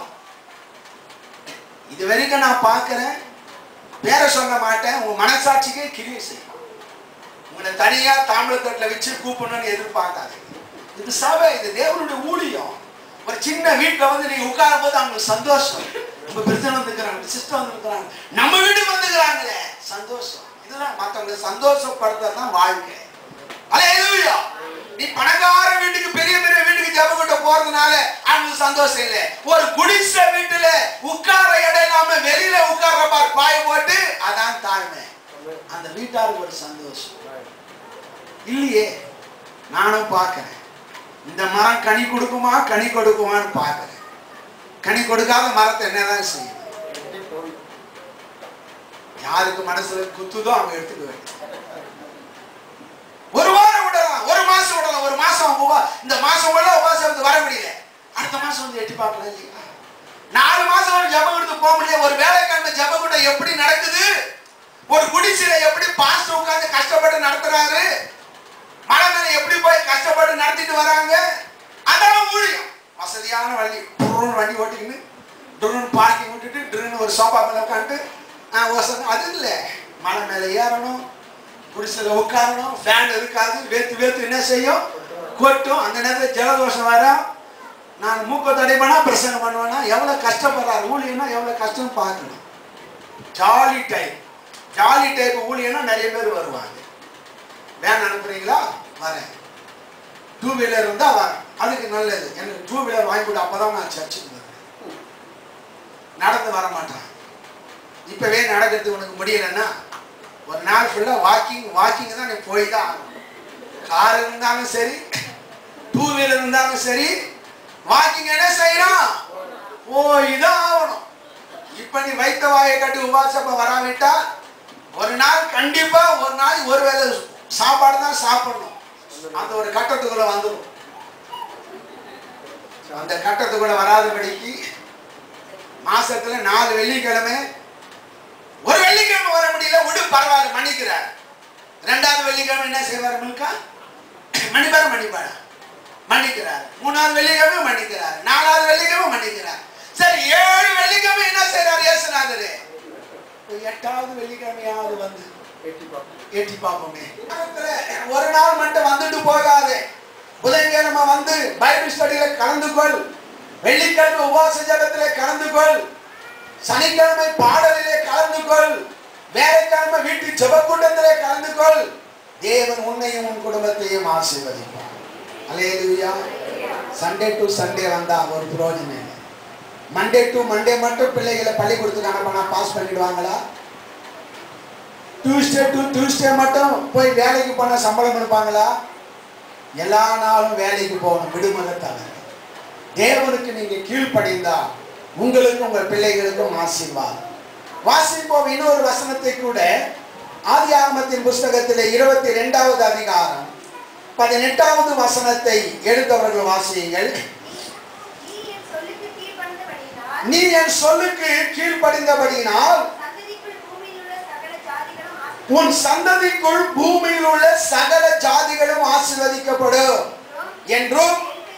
இது வரைக்கும் நான் பார்க்கிறேன் பேரை சொல்ல மாட்டேன் உங்க மனசாட்சிக்கே கிரியை செய்யும் உங்களை தனியா தாமிரத்தட்டில் வச்சு கூப்பிடணும்னு எதிர்பார்க்காது இது சபை இது தேவனுடைய ஊழியம் ஒரு சின்ன வீட்டுல வந்து நீங்க உட்காரும் போது அவங்களுக்கு சந்தோஷம் நம்ம பிரச்சனை வந்துக்கிறாங்க சிஸ்டம் வந்துருக்கிறாங்க நம்ம வீட்டுக்கு வந்துக்கிறாங்களே சந்தோஷம் இதுதான் மற்றவங்களை சந்தோஷப்படுத்துறது தான் வாழ்க்கை அல்லேலூயா நீ பணக்கார வீட்டுக்கு பெரிய பெரிய வீட்டுக்கு ஜெபம் கொண்டு போறதுனால அவங்களுக்கு சந்தோஷம் இல்லை ஒரு குடிசை வீட்டுல உட்கார இடம் இல்லாம வெளியில உட்கார்ற பார் பாய் போட்டு அதான் தாழ்மை அந்த வீட்டாருக்கு ஒரு சந்தோஷம் இல்லையே நானும் பார்க்கிறேன் இந்த மரம் கனி கொடுக்குமா கனி கொடுக்குமான்னு பார்க்கிறேன் கனி கொடுக்காத மரத்தை என்னதான் செய்யும் யாருக்கு மனசுல குத்துதோ அவங்க எடுத்துக்க வேண்டும் ஒரு வாரம் விடலாம் ஒரு மாசம் விடலாம் ஒரு மாசம் உபா- இந்த மாசம் உள்ள உபாசம் இருந்து வர முடியல அடுத்த மாசம் வந்து எட்டி பார்க்கலாம் இல்லையா நாலு மாசம் ஒரு ஜபம் எடுத்து போக முடியல ஒரு வேலைக்கிழமை ஜபம் கூட எப்படி நடக்குது ஒரு குடிசையில எப்படி பாஸ்டர் உட்கார்ந்து கஷ்டப்பட்டு நடத்துறாரு மலை மேல எப்படி போய் கஷ்டப்பட்டு நடத்திட்டு வராங்க அதான் ஊழியம் வசதியான வழி ட்ருன்னு வண்டி ஓட்டிக்கின்னு ட்ருன்னு பார்க்கிங் விட்டுட்டு ட்ருன்னு ஒரு சோஃபா மேல உட்காந்துட்டு வசதி அது இல்லை மலை மேல ஏறணும் குடிசையில் உட்காரணும் ஃபேன் இருக்காது வேத்து வேத்து என்ன செய்யும் கொட்டும் அந்த நேரத்தில் ஜலதோஷம் வர நான் மூக்க தடைபனா பிரசங்கம் பண்ணுவேன்னா எவ்வளோ கஷ்டப்படுறாரு ஊழியனா எவ்வளோ கஷ்டம் பார்க்கணும் ஜாலி டைப் ஜாலி டைப் ஊழியனா நிறைய பேர் வருவாங்க வேன் அனுப்புறீங்களா வரேன் டூ வீலர் இருந்தா வரேன் அதுக்கு நல்லது எனக்கு டூ வீலர் வாங்கி கொடு அப்பதான் நான் சர்ச்சுக்கு வருவேன் நடந்து வர மாட்டேன் இப்பவே நடக்கிறது உனக்கு முடியலன்னா ஒரு நாள் ஃபுல்லா வாக்கிங் வாக்கிங் தான் நீ போய் தான் ஆகணும் கார் இருந்தாலும் சரி டூ வீலர் இருந்தாலும் சரி வாக்கிங் என்ன செய்யணும் போய் தான் ஆகணும் இப்ப நீ வைத்த வாயை கட்டி உபாசப்ப வராவிட்டா ஒரு நாள் கண்டிப்பா ஒரு நாள் ஒரு வேளை சாப்பாடு தான் சாப்பிடணும் அந்த ஒரு கட்டத்துக்குள்ள வந்துடும் அந்த கட்டத்துக்குள்ள வராதபடிக்கு மாசத்துல நாலு வெள்ளிக்கிழமை ஒரு வெள்ளிக்கிழமை வர முடியல விடு பரவாயில்ல மன்னிக்கிறார் ரெண்டாவது வெள்ளிக்கிழமை என்ன செய்வார் முழுக்கா மன்னிப்பாரு மன்னிப்பாரா மன்னிக்கிறார் மூணாவது வெள்ளிக்கிழமை மன்னிக்கிறார் நாலாவது வெள்ளிக்கிழமை மன்னிக்கிறார் சரி ஏழு வெள்ளிக்கிழமை என்ன செய்றார் இயேசுநாதரு எட்டாவது வெள்ளிக்கிழமையாவது வந்து எட்டி பார்ப்போமே ஒரு நாள் மட்டும் வந்துட்டு போகாதே புதன்கிழமை வந்து பைபிள் ஸ்டடியில கலந்து கொள் வெள்ளிக்கிழமை உபவாச ஜபத்திலே கலந்து கொள் சனிக்கிழமை பாடலிலே கலந்து கொள் வேலைக்கிழமை வீட்டு ஜெப கூட்டத்திலே கலந்து கொள் தேவன் உன்னையும் உன் குடும்பத்தையும் ஆசீர்வதிப்பார் அலேலுயா சண்டே டு சண்டே வந்தா ஒரு புரோஜனம் இல்லை மண்டே டு மண்டே மட்டும் பிள்ளைகளை பள்ளிக்கூடத்துக்கு அனுப்பினா பாஸ் பண்ணிடுவாங்களா டியூஸ்டே டு டியூஸ்டே மட்டும் போய் வேலைக்கு போனா சம்பளம் கொடுப்பாங்களா எல்லா நாளும் வேலைக்கு போகணும் விடுமுறை தவிர தேவனுக்கு நீங்க கீழ்ப்படிந்தா உங்களுக்கும் உங்கள் பிள்ளைகளுக்கும் ஆசீர்வாதம் வாசிப்போம் இன்னொரு வசனத்தை கூட ஆதி ஆகமத்தின் புஸ்தகத்திலே இருபத்தி ரெண்டாவது அதிகாரம் பதினெட்டாவது வசனத்தை எடுத்தவர்கள் வாசியுங்கள் நீ என் சொல்லுக்கு கீழ்ப்படிந்தபடியினால் நீ என் சொல்லுக்கு கீழ்ப்படிந்தபடியினால் சந்ததிக்குள் பூமியில் உள்ள சகல ஜாதிகளும் உன் சந்ததிக்குள் பூமியில் உள்ள சகல ஜாதிகளும் ஆசீர்வதிக்கப்படும் என்றும்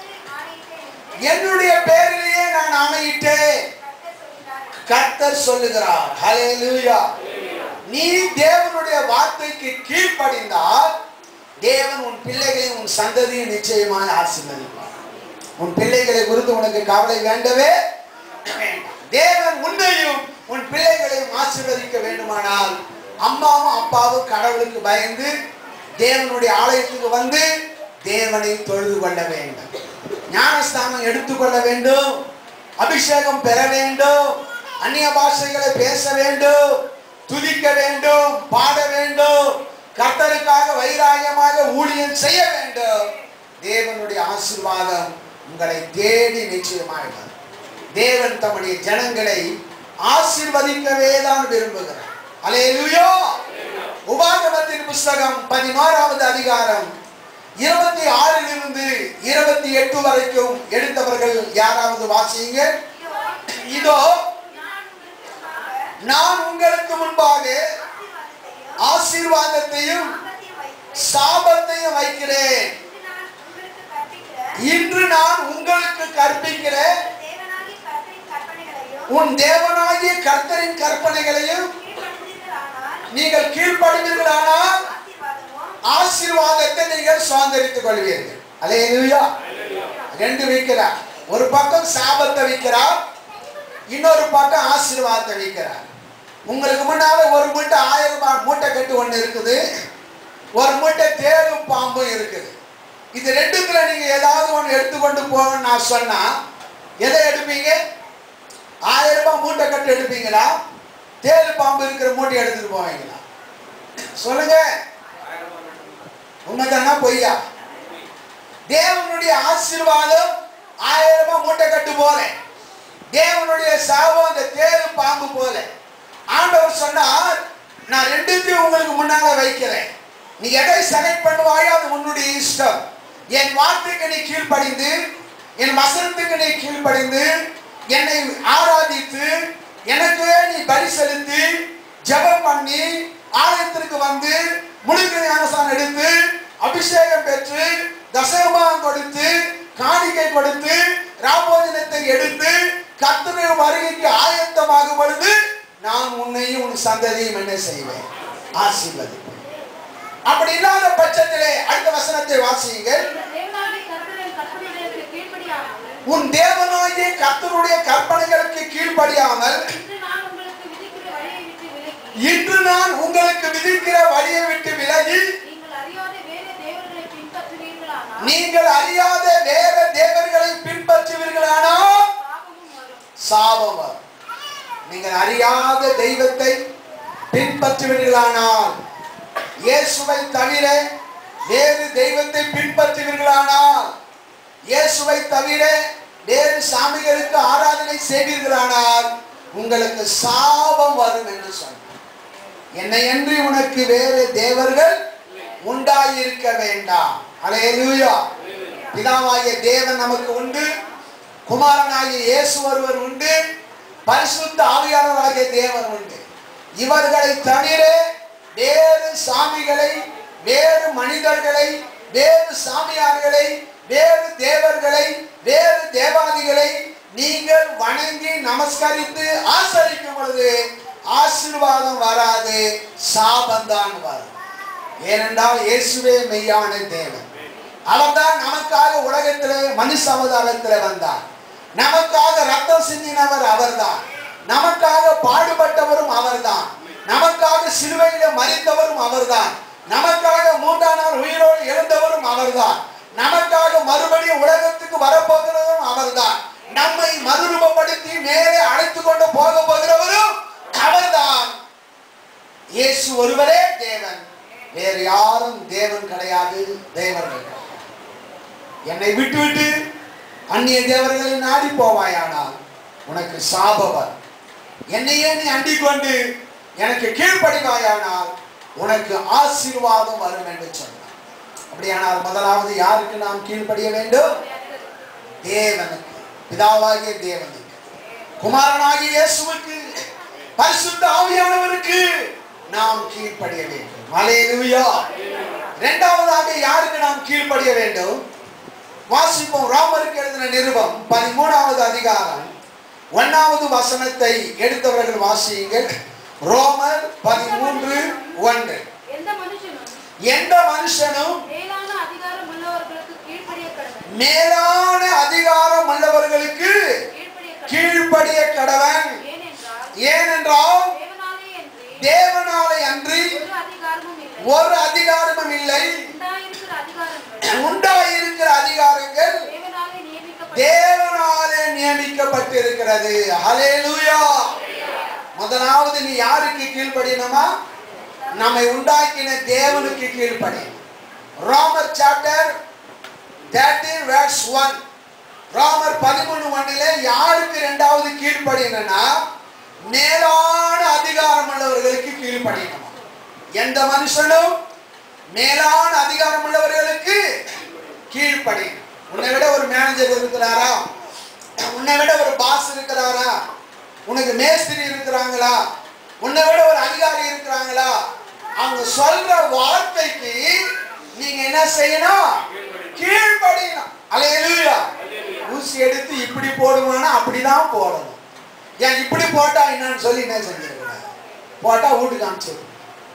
என்னுடைய பேரிலேயே நான் ஆணையிட்டேன் கர்த்தர் சொல்லுகிறார் ஹalleluya நீ தேவனுடைய வார்த்தைக்கு கீழ்ப்படிந்தால் தேவன் உன் பிள்ளைகளை உன் சந்ததியை நிச்சயமாய் ஆசீர்வதிப்பார் உன் பிள்ளைகளை குறித்து உனக்கு கவலை வேண்டவே வேண்டாம். தேவன் உன்னையும் உன் பிள்ளைகளையும் ஆசீர்வதிக்க வேண்டுமானால் அம்மாவும் அப்பாவும் கடவுளுக்கு பயந்து தேவனுடைய ஆலயத்துக்கு வந்து தேவனை தொழுது கொள்ள வேண்டும் ஞானஸ்தானம் எடுத்துக்கொள்ள வேண்டும் அபிஷேகம் பெற வேண்டும் அந்நிய பாஷைகளை பேச வேண்டும் துதிக்க வேண்டும் பாட வேண்டும் கர்த்தருக்காக வைராகியமாக ஊழியம் செய்ய வேண்டும் தேவனுடைய ஆசீர்வாதம் உங்களை தேடி நிச்சயமாய் வரும் தேவன் தம்முடைய ஜனங்களை ஆசீர்வதிக்கவே தான் விரும்புகிறார் அலேலுயோ உபாகமத்தின் புஸ்தகம் பதினோராவது அதிகாரம் இருபத்தி ஆறிலிருந்து இருபத்தி எட்டு வரைக்கும் எடுத்தவர்கள் யாராவது வாசியுங்க இதோ நான் உங்களுக்கு முன்பாக ஆசீர்வாதத்தையும் சாபத்தையும் வைக்கிறேன் இன்று நான் உங்களுக்கு கற்பிக்கிற உன் தேவனாகிய கர்த்தரின் கற்பனைகளையும் நீங்கள் கீழ்ப்படுவீர்களானால் ஆசீர்வாதத்தை நீங்கள் சுதந்திரித்துக் கொள்வீர்கள் அலையா ரெண்டு வைக்கிறார் ஒரு பக்கம் சாபத்தை வைக்கிறார் இன்னொரு பக்கம் ஆசீர்வாதத்தை வைக்கிறார் உங்களுக்கு முன்னால ஒரு மூட்டை ஆயிரம் ரூபாய் மூட்டை கட்டு ஒண்ணு இருக்குது ஒரு மூட்டை தேடும் பாம்பும் இருக்குது இது ரெண்டுத்துல நீங்க ஏதாவது ஒண்ணு எடுத்துக்கொண்டு போகணும்னு நான் சொன்னா எதை எடுப்பீங்க ஆயிரம் ரூபாய் மூட்டை கட்டு எடுப்பீங்களா தேடு பாம்பு இருக்கிற மூட்டை எடுத்துட்டு போவீங்களா சொல்லுங்க உண்மைதானா பொய்யா தேவனுடைய ஆசீர்வாதம் ஆயிரம் ரூபாய் மூட்டை கட்டு போல தேவனுடைய சாபம் அந்த தேடு பாம்பு போல ஆண்டவர் சொன்னார் நான் ரெண்டுத்தையும் உங்களுக்கு முன்னால வைக்கிறேன் நீ எதை செலக்ட் பண்ணுவாயோ அது உன்னுடைய இஷ்டம் என் வார்த்தைக்கு நீ கீழ்ப்படிந்து என் வசனத்துக்கு நீ கீழ்ப்படிந்து என்னை ஆராதித்து எனக்கு நீ பலி செலுத்தி ஜெபம் பண்ணி ஆலயத்திற்கு வந்து முழுக்க ஞானசானம் எடுத்து அபிஷேகம் பெற்று தசகமாக கொடுத்து காணிக்கை கொடுத்து ராபோஜனத்தை எடுத்து கர்த்தருடைய வருகைக்கு ஆயத்தமாகும் பொழுது நான் உன்னையும் உன் சந்ததியும் என்ன செய்வேன் ஆசீர்வதிப்பேன் அப்படி இல்லாத பட்சத்திலே அடுத்த வசனத்தை வாசியுங்கள் உன் தேவனாகிய கர்த்தருடைய கற்பனைகளுக்கு கீழ்ப்படியாமல் இன்று நான் உங்களுக்கு விதிக்கிற வழியை விட்டு விலகி நீங்கள் அறியாத வேற தேவர்களை பின்பற்றுவீர்களானால் சாபம் வரும் நீங்கள் அறியாத தெய்வத்தை பின்பற்றுவீர்களானால் இயேசுவை தவிர வேறு தெய்வத்தை பின்பற்றுவீர்களானால் இயேசுவை தவிர வேறு சாமிகளுக்கு ஆராதனை செய்வீர்களானால் உங்களுக்கு சாபம் வரும் என்று சொன்னார் என்னை அன்றி உனக்கு வேறு தேவர்கள் உண்டாயிருக்க வேண்டாம் அலையலூயா பிதாவாகிய தேவன் நமக்கு உண்டு குமாரனாகிய இயேசு ஒருவர் உண்டு பரிசுத்த ஆவியானவராகிய தேவன் உண்டு இவர்களை தவிர வேறு சாமிகளை வேறு மனிதர்களை வேறு சாமியார்களை வேறு தேவர்களை வேறு தேவாதிகளை நீங்கள் வணங்கி நமஸ்கரித்து ஆசரிக்கும் பொழுது ஆசீர்வாதம் வராது சாபந்தான் வரும் ஏனென்றால் இயேசுவே மெய்யான தேவன் அவர்தான் நமக்காக உலகத்திலே மனுஷ அவதாரத்திலே வந்தார் நமக்காக ரத்தம் சிந்தினவர் அவர்தான் நமக்காக பாடுபட்டவரும் அவர்தான் நமக்காக சிலுவையில மறித்தவரும் அவர்தான் நமக்காக மூன்றாம் நாள் உயிரோடு எழுந்தவரும் அவர்தான் நமக்காக மறுபடியும் உலகத்துக்கு வரப்போகிறவரும் அவர்தான் நம்மை மறுரூபப்படுத்தி மேலே அழைத்து கொண்டு போக போகிறவரும் அவர்தான் இயேசு ஒருவரே தேவன் வேறு யாரும் தேவன் கிடையாது தேவர்கள் கிடையாது. என்னை விட்டுவிட்டு அந்நிய தேவர்களை நாடி போவாயானால் உனக்கு சாபவர் என்னையே நீ அண்டிக் கொண்டு எனக்கு கீழ்ப்படிவாயானால் உனக்கு ஆசீர்வாதம் வரும் என்று சொன்னார் அப்படியானால் முதலாவது யாருக்கு நாம் கீழ்ப்படிய வேண்டும் தேவனுக்கு பிதாவாகிய தேவனுக்கு குமாரனாகிய இயேசுவுக்கு பரிசுத்த ஆவியானவருக்கு நாம் கீழ்ப்படிய வேண்டும் மலேலுயா இரண்டாவதாக யாருக்கு நாம் கீழ்ப்படிய வேண்டும் வாசிப்போம் ராமருக்கு எழுதின நிருபம் பதிமூணாவது அதிகாரம் ஒன்னாவது வசனத்தை எடுத்தவர்கள் வாசியுங்கள் ரோமர் பதிமூன்று ஒன்று எந்த மனுஷனும் எந்த மனுஷனும் மேலான அதிகாரம் உள்ளவர்களுக்கு கீழ்ப்படிய கடவன் மேலான அதிகாரம் உள்ளவர்களுக்கு கீழ்ப்படிய கடவன் கீழ்ப்படிய கடவன் ஏனென்றால் ஏனென்றால் தேவனாலே அன்றி தேவனாலே அன்றி ஒரு அதிகாரமும் இல்லை ஒரு அதிகாரமும் இல்லை உண்டாயிருக்கிற அதிகாரங்கள் உண்டாயிருக்கிற அதிகாரங்கள் தேவனாலே நியமிக்கப்பட்ட தேவனாலே நியமிக்கப்பட்டிருக்கிறது ஹalleluya முதலாவது நீ யாருக்கு கீழ்ப்படியணுமா நம்மை உண்டாக்கின தேவனுக்கு கீழ்ப்படி ரோமர் சாப்டர் 13 verse 1 ரோமர் 13 ஒன்றிலே யாருக்கு இரண்டாவது கீழ்ப்படியணும்னா மேலான அதிகாரம் உள்ளவர்களுக்கு கீழ்ப்படியணுமா எந்த மனுஷனும் மேலான அதிகாரம் உள்ளவர்களுக்கு கீழ்ப்படி உன்னை விட ஒரு மேனேஜர் இருக்கிறாரா உன்னை விட ஒரு பாஸ் இருக்கிறாரா உனக்கு மேஸ்திரி இருக்கிறாங்களா உன்னை விட ஒரு அதிகாரி இருக்கிறாங்களா அவங்க சொல்ற வார்த்தைக்கு நீங்க என்ன செய்யணும் கீழ்ப்படியணும் அலையலுயா ஊசி எடுத்து இப்படி போடுவானா அப்படிதான் போடணும் ஏன் இப்படி போட்டா என்னன்னு சொல்லி என்ன செஞ்சிருக்கிறார் போட்டா வீட்டுக்கு அனுப்பிச்சிருக்கணும்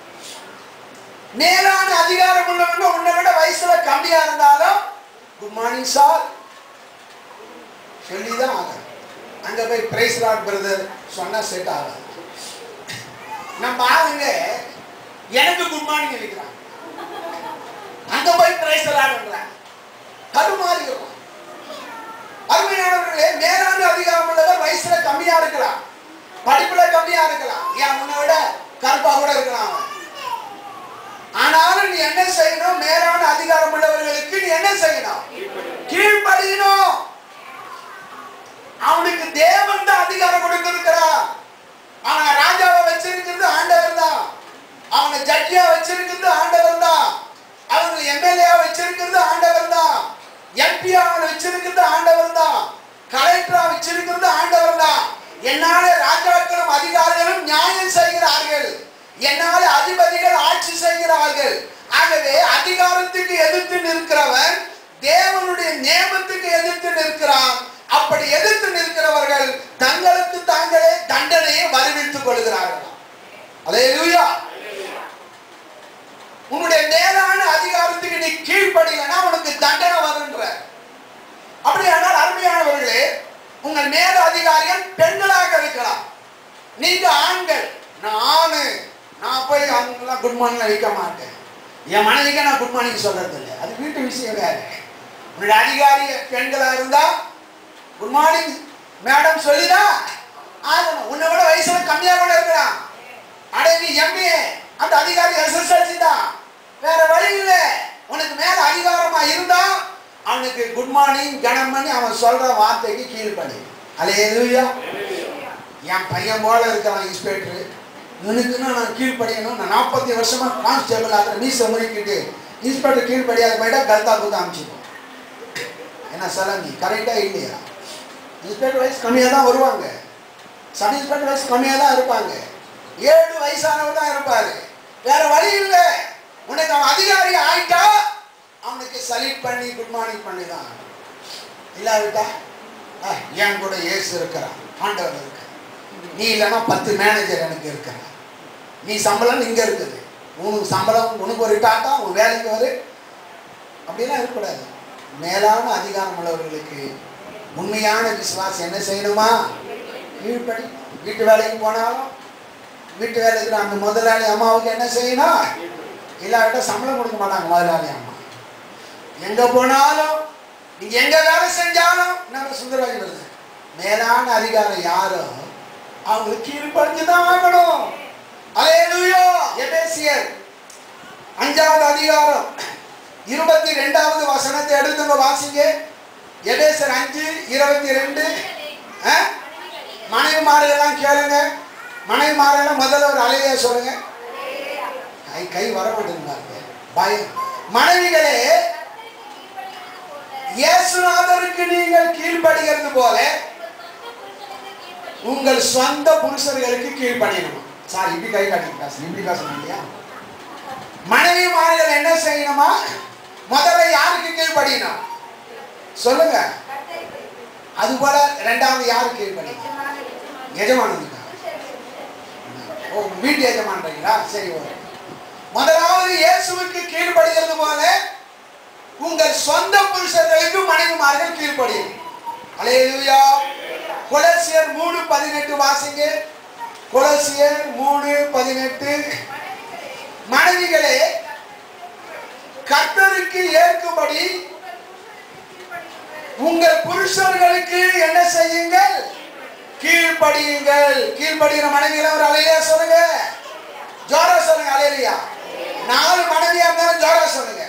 மேலான அதிகாரம் உள்ளவங்க உன்னை விட வயசுல கம்மியா இருந்தாலும் குட் மார்னிங் சார் சொல்லிதான் ஆகணும் அங்க போய் பிரைஸ் லாட் பிரதர் சொன்னா செட் ஆகாது நம்ம ஆளுங்க எனக்கு குட் மார்னிங் இருக்கிறாங்க அங்க போய் பிரைஸ் லாட்ன்றாங்க கருமாறிடும் அருமையானவர்களே மேலான அதிகாரம் உள்ளவர் வயசுல கம்மியா இருக்கலாம் படிப்புல கம்மியா இருக்கலாம் ஏன் உன்னை விட கருப்பா கூட இருக்கலாம் அவன் ஆனாலும் நீ என்ன செய்யணும் மேலான அதிகாரம் உள்ளவர்களுக்கு நீ என்ன செய்யணும் கீழ்ப்படியணும் அவனுக்கு தேவன் தான் அதிகாரம் கொடுத்திருக்கிறார் அவனை ராஜாவை வச்சிருக்கிறது ஆண்டவர் தான் அவனை ஜட்ஜியா வச்சிருக்கிறது ஆண்டவர் தான் அவங்களை எம்எல்ஏ வச்சிருக்கிறது ஆண்டவர் தான் எம்பி அவனை வச்சிருக்கிறது ஆண்டவர் தான் கலெக்டரா வச்சிருக்கிறது ஆண்டவர் தான் என்னால ராஜாக்களும் அதிகாரிகளும் நியாயம் செய்கிறார்கள் என்னால அதிபதிகள் ஆட்சி செய்கிறார்கள் ஆகவே அதிகாரத்துக்கு எதிர்த்து நிற்கிறவன் தேவனுடைய நியமத்துக்கு எதிர்த்து நிற்கிறான் அப்படி எதிர்த்து நிற்கிறவர்கள் தங்களுக்கு தாங்களே தண்டனையை வருவித்துக் கொள்கிறார்கள் அல்லேலூயா உன்னுடைய மேலான அதிகாரத்துக்கு நீ கீழ்ப்படியலனா உனக்கு தண்டனை வருன்ற அப்படியானால் அருமையானவர்களே உங்கள் மேல அதிகாரிகள் பெண்களாக இருக்கலாம் நீங்க ஆண்கள் நான் ஆணு நான் போய் அவங்கெல்லாம் குட் மார்னிங் வைக்க மாட்டேன் என் மனைவிக்கு நான் குட் மார்னிங் சொல்றது இல்லை அது வீட்டு விஷயம் வேற உன்னுடைய அதிகாரி பெண்களா இருந்தா குட் மார்னிங் மேடம் சொல்லிதா ஆகணும் உன்னை விட வயசுல கம்மியா கூட இருக்கிறான் அடே நீ எம்ஏ அந்த அதிகாரி எஸ்எஸ்எல்சி தான் வேற வழி இல்லை உனக்கு மேல அதிகாரமா இருந்தா அவனுக்கு குட் மார்னிங் கணம் பண்ணி அவன் சொல்ற வார்த்தைக்கு கீழ்ப்படி அலையலுயா என் பையன் போல இருக்கிறான் இன்ஸ்பெக்டர் இவனுக்குன்னா நான் கீழ்ப்படியணும் நான் நாற்பத்தி வருஷமா கான்ஸ்டேபிள் ஆகிற மீச முறிக்கிட்டு இன்ஸ்பெக்டர் கீழ்ப்படியாத போயிட்டா கல்தா குத்த அமைச்சிப்போம் என்ன சலங்கி கரெக்டா இல்லையா இன்ஸ்பெக்டர் வயசு கம்மியாக தான் வருவாங்க சப் இன்ஸ்பெக்டர் வயசு கம்மியாக தான் இருப்பாங்க ஏழு வயசானவர் தான் இருப்பாரு வேற வழி இல்லை உனக்கு அவன் அதிகாரி ஆயிட்டா அவனுக்கு சல்யூட் பண்ணி குட் மார்னிங் பண்ணி தான் இல்லாவிட்டா "ஆ, என் கூட ஏசு இருக்கிறான் ஆண்டவர் இருக்க நீ இல்லைன்னா பத்து மேனேஜர் எனக்கு இருக்கிறான் நீ சம்பளம் இங்க இருக்குது உனக்கு சம்பளம் உனக்கு ஒரு டாட்டா உன் வேலைக்கு வரு அப்படிலாம் இருக்கக்கூடாது மேலான அதிகாரம் உள்ளவர்களுக்கு உண்மையான விசுவாசம் என்ன செய்யணுமா கீழ்ப்படி வீட்டு வேலைக்கு போனாலும் வீட்டு வேலைக்கு அந்த முதலாளி அம்மாவுக்கு என்ன செய்யணும் இல்லாவிட்டா சம்பளம் கொடுக்க மாட்டாங்க முதலாளி அம்மா எங்க போனாலும் நீங்க எங்க வேலை செஞ்சாலும் நம்ம சுந்தரராஜ் வருது மேலான அதிகாரம் யாரோ அவங்களுக்கு கீழ்ப்படிஞ்சு தான் வாங்கணும் அலேலுயா எபேசியர் அஞ்சாவது அதிகாரம் இருபத்தி ரெண்டாவது வசனத்தை எடுத்துங்க வாசிங்க எபேசர் அஞ்சு இருபத்தி ரெண்டு மனைவிமாரெல்லாம் கேளுங்க மனைவிமாரெல்லாம் முதல்ல ஒரு அலையா சொல்லுங்க கை கை வர மாட்டேங்குது பயம் மனைவிகளே இயேசுநாதருக்கு நீங்கள் கீழ்ப்படுகிறது போல உங்கள் சொந்த புருஷர்களுக்கு கீழ்ப்படியணும் சார் இப்படி கை காட்டி பேசணும் இப்படி பேசணும் இல்லையா மனைவிமார்கள் என்ன செய்யணுமா முதல்ல யாருக்கு கீழ்ப்படியணும் சொல்லுங்க அது போல ரெண்டாவது யாருக்கு கீழ்ப்படியணும் எஜமானதுக்கா ஓ வீட்டு எஜமான்றீங்களா சரி ஓகே முதலாவது இயேசுவுக்கு கீழ்ப்படுகிறது போல உங்கள் சொந்த புருஷர்களுக்கு மனைவிமார்கள் கீழ்ப்படியும் அலேலுயா கொலசியர் மூணு பதினெட்டு வாசிங்க கொலசியர் மூணு பதினெட்டு மனைவிகளே கர்த்தருக்கு ஏற்கும்படி உங்கள் புருஷர்களுக்கு என்ன செய்யுங்கள் கீழ்ப்படியுங்கள் கீழ்ப்படுகிற மனைவிகளை ஒரு அலையியா சொல்லுங்க ஜோரா சொல்லுங்க அலையிலையா நாலு மனைவியா இருந்தாலும் ஜோரா சொல்லுங்க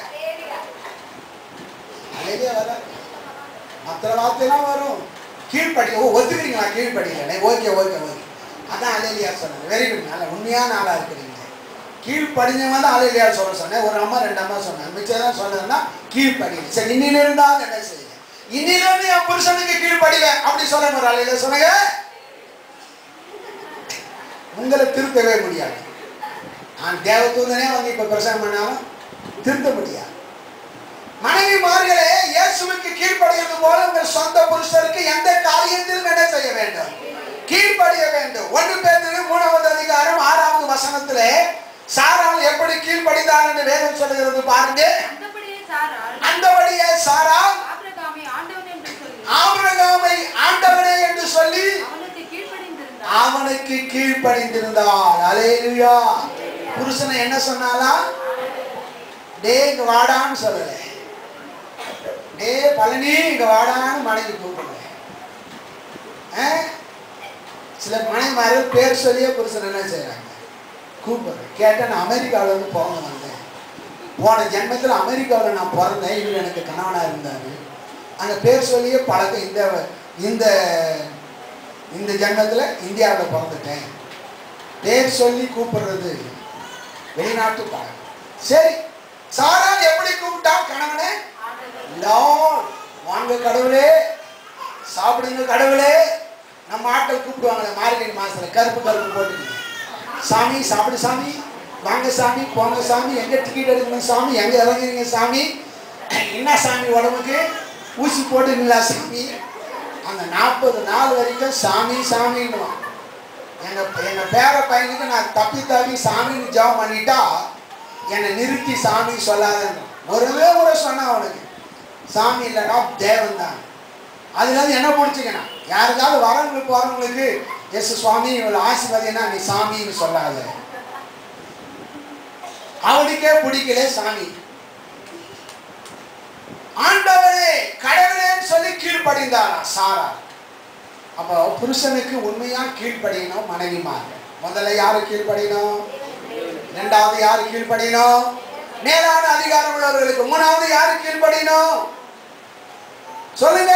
அலையிலையா வர மற்ற வார்த்தைலாம் வரும் கீழ்ப்படி ஓ ஒத்துக்கிறீங்களா கீழ்ப்படிங்க ஓகே ஓகே ஓகே அதான் அலையிலையா சொன்னது வெரி குட் நல்ல உண்மையான ஆளா இருக்கிறீங்க கீழ்ப்படிஞ்சவன் தான் அலையிலையா சொல்ல சொன்னேன் ஒரு அம்மா ரெண்டு அம்மா சொன்னேன் மிச்சம் தான் சொன்னதுன்னா கீழ்ப்படி சரி இன்னில இருந்தால் என்ன செய்யுங்க இன்னில இருந்து என் புருஷனுக்கு கீழ்ப்படிவேன் அப்படி சொல்ல ஒரு அலையில சொன்னங்க உங்களை திருத்தவே முடியாது நான் தேவதூதனே வந்து இப்ப பிரசங்கம் பண்ணாலும் திருத்த முடியாது மனைவிமார்களே இயேசுவுக்கு கீழ்ப்படிகிறது போல உங்கள் சொந்த புருஷருக்கு எந்த காரியத்திலும் என்ன செய்ய வேண்டும் கீழ்ப்படிய வேண்டும் ஒன்று பேருக்கு மூணாவது அதிகாரம் ஆறாவது வசனத்திலே சாரால் எப்படி கீழ்ப்படிந்தார் என்று வேதம் சொல்லுகிறது பாருங்க அந்தபடியே சாராள் அந்தபடியே சாரால் ஆபிரகாமை ஆண்டவன் என்று சொல்லி ஆபிரகாமை ஆண்டவனே என்று சொல்லி அவனுக்கு கீழ்ப்படிந்திருந்தார் அவனுக்கு கீழ்ப்படிந்திருந்தாள் அலேலுயா புருஷனை என்ன சொன்னாலா டே இங்க வாடான்னு சொல்லல டே பழனி இங்க வாடான்னு மனைவி கூப்பிடுறேன் சில மனைவிமார்கள் பேர் சொல்லியே புருஷன் என்ன செய்றாங்க கூப்பிடுறேன் கேட்டேன் நான் அமெரிக்காவில் இருந்து போக வந்தேன் போன ஜென்மத்தில் அமெரிக்காவில் நான் பிறந்தேன் இவர் எனக்கு கணவனாக இருந்தார் அந்த பேர் சொல்லியே பழக்கம் இந்த இந்த இந்த ஜென்மத்தில் இந்தியாவில் பிறந்துட்டேன் பேர் சொல்லி கூப்பிடுறது வெளிநாட்டு பழக்கம் சரி சாரால் எப்படி கூப்பிட்டா கணவனே லார்ட் வாங்க கடவுளே சாப்பிடுங்க கடவுளே நம்ம ஆட்கள் கூப்பிடுவாங்களே மார்கழி மாசத்துல கருப்பு கருப்பு போட்டுக்கிட்டு சாமி சாப்பிடு சாமி வாங்க சாமி போங்க சாமி எங்க டிக்கெட் எடுக்கணும் சாமி எங்க இறங்குறீங்க சாமி என்ன சாமி உடம்புக்கு ஊசி போட்டுங்களா சாமி அந்த நாற்பது நாள் வரைக்கும் சாமி சாமின்னுவான் எங்க எங்க பேர பையனுக்கு நான் தப்பி தப்பி சாமின்னு ஜெபம் பண்ணிட்டா என்னை நிறுத்தி சாமி சொல்லாதன்னு ஒருவே முறை சொன்னான் அவனுக்கு சாமி இல்லைனா தேவன் தான் அதுல இருந்து என்ன பிடிச்சிக்கணும் யாருக்காவது வரவங்களுக்கு வரவங்களுக்கு எஸ் சுவாமி இவளை ஆசீர்வாதினா நீ சாமின்னு சொல்லாத அவனுக்கே பிடிக்கல சாமி ஆண்டவரே கடவுளேன்னு சொல்லி கீழ்ப்படிந்தாரா சாரா அப்போ புருஷனுக்கு உண்மையா கீழ்ப்படியணும் மனைவிமார்கள் முதல்ல யாரு கீழ்ப்படியணும் இரண்டாவது யாரு கீழ்ப்படியணும் மேலான அதிகாரம் உள்ளவர்களுக்கு மூணாவது யாரு கீழ்ப்படியணும் சொல்லுங்க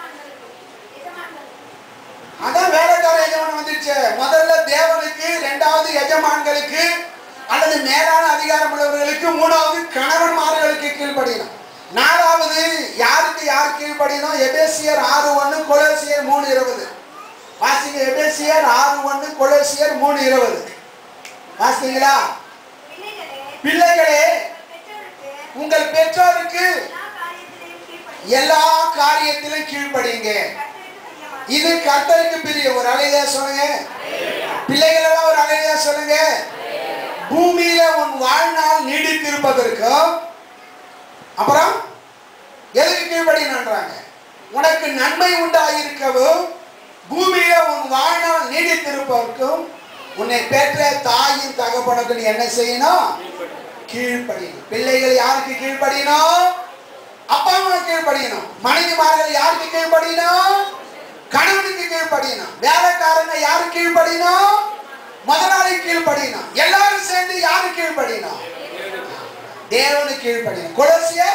அதான் வேலைக்கார எஜமான் வந்துருச்சு முதல்ல தேவனுக்கு இரண்டாவது எஜமான்களுக்கு அல்லது மேலான அதிகாரம் உள்ளவர்களுக்கு மூணாவது கணவன்மார்களுக்கு கீழ்ப்படியணும் நாலாவது யாருக்கு யார் கீழ்ப்படியணும் எபேசியர் ஆறு ஒன்று கொலேசியர் மூணு இருபது வாசிங்க எபேசியர் ஆறு ஒன்று கொலேசியர் மூணு இருபது வாசிங்களா பிள்ளைகளே பிள்ளைகளே பெற்றோருக்கு உங்கள் பெற்றோருக்கு எல்லா காரியத்திலையும் கீழ்ப்படியுங்க. எல்லா காரியத்திலும் கீழ்ப்படிங்க கர்த்தருக்கு பிரியமானது. இது கர்த்தருக்கு பிரிய ஒரு அலையில சொல்லுங்க பிள்ளைகள் எல்லாம் ஒரு அலையில சொல்லுங்க பூமியில உன் வாழ்நாள் நீடித்திருப்பதற்கும் அப்புறம் எதுக்கு கீழ்ப்படினான்றாங்க உனக்கு நன்மை உண்டாயிருக்கவும் பூமியில உன் வாழ்நாள் நீடித்திருப்பதற்கும் உன்னை பெற்ற தாயின் தகப்பனுக்கு நீ என்ன செய்யணும் கீழ்ப்படியணும் பிள்ளைகள் யாருக்கு கீழ்ப்படியணும் அப்பா அம்மா கீழ்ப்படியணும் மனைவிமார்கள் யாருக்கு கீழ்ப்படியணும் கணவனுக்கு கீழ்ப்படியணும் வேலைக்காரங்க யாரு கீழ்ப்படியணும் முதலாளி கீழ்ப்படியணும் எல்லாரும் சேர்ந்து யாரு கீழ்ப்படியணும் தேவனுக்கு கீழ்ப்படியணும் கொலசிய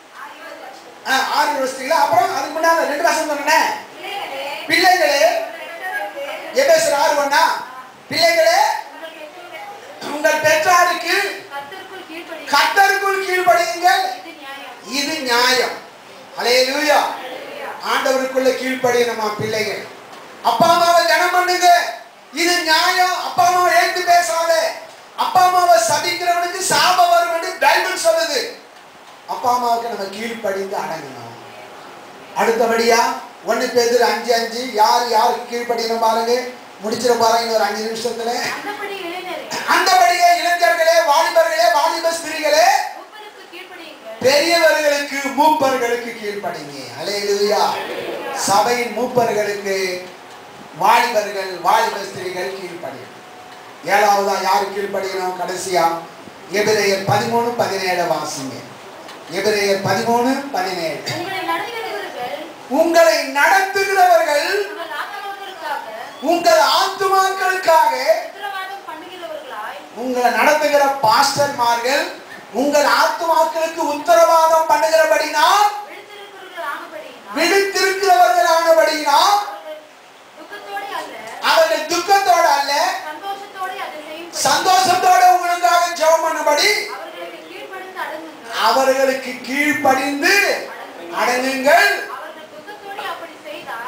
ஆறு வருஷத்துக்கு அப்புறம் அதுக்கு முன்னால ரெண்டு வருஷம் சொன்னேன் பிள்ளைகளே பிள்ளைகளே பெற்றோருக்கு எபேசர் ஆறு ஒண்ணா பிள்ளைகளே உங்கள் உங்கள் பெற்றோருக்கு பெற்றாருக்கு கர்த்தருக்குள் கீழ்ப்படி கர்த்தருக்குள் கீழ்ப்படியுங்கள் இது நியாயம் இது நியாயம் அலையலூயா ஆண்டவருக்குள்ள கீழ்ப்படியணுமா பிள்ளைகள் அப்பா அம்மாவை கனம் பண்ணுங்க இது நியாயம் அப்பா அம்மாவை ஏத்து பேசாத அப்பா அம்மாவை சபிக்கிறவனுக்கு சாபம் வரும் என்று பைபிள் சொல்லுது அப்பா அம்மாவுக்கு நம்ம கீழ்ப்படிந்து அடங்கணும் அடுத்தபடியா ஒண்ணு பேர் அஞ்சு அஞ்சு யார் யாருக்கு கீழ்ப்படியணும் பாருங்க முடிச்சிட பாருங்க இன்னும் ஒரு அஞ்சு நிமிஷத்துல அந்தபடி இளைஞரே அந்தபடியே இளைஞர்களே வாலிபர்களே வாலிப ஸ்திரீகளே மூப்பருக்கு கீழ்ப்படியுங்கள் பெரியவர்களுக்கு மூப்பர்களுக்கு கீழ்ப்படிங்க அலையிலுயா சபையின் மூப்பர்களுக்கு வாலிபர்கள் வாலிப ஸ்திரீகள் கீழ்ப்படியும் ஏழாவதா யாரு கீழ்ப்படியணும் கடைசியா எபிரேயர் பதிமூணு பதினேழு வாசிங்க எபிரேயர் பதிமூணு பதினேழு உங்களை நடத்துகிறவர்கள் உங்களை நடத்துகிறவர்கள் உங்கள் ஆத்மாக்களுக்காக உங்கள் ஆத்துமாக்களுக்காக உத்தரவாதம் பண்ணுகிறவர்களாய் உங்களை நடத்துகிற பாஸ்டர்மார்கள் உங்கள் ஆத்துமாக்களுக்கு உத்தரவாதம் பண்ணுகிறபடினால் விழித்திருக்கிறவர்கள் ஆனபடியினால் விழித்திருக்கிறவர்கள் ஆனபடினால் அவர்கள் துக்கத்தோடே அல்ல அவர்கள் துக்கத்தோட அல்ல சந்தோஷத்தோடே அதை செய்யும் சந்தோஷத்தோட உங்களுக்காக ஜெபம்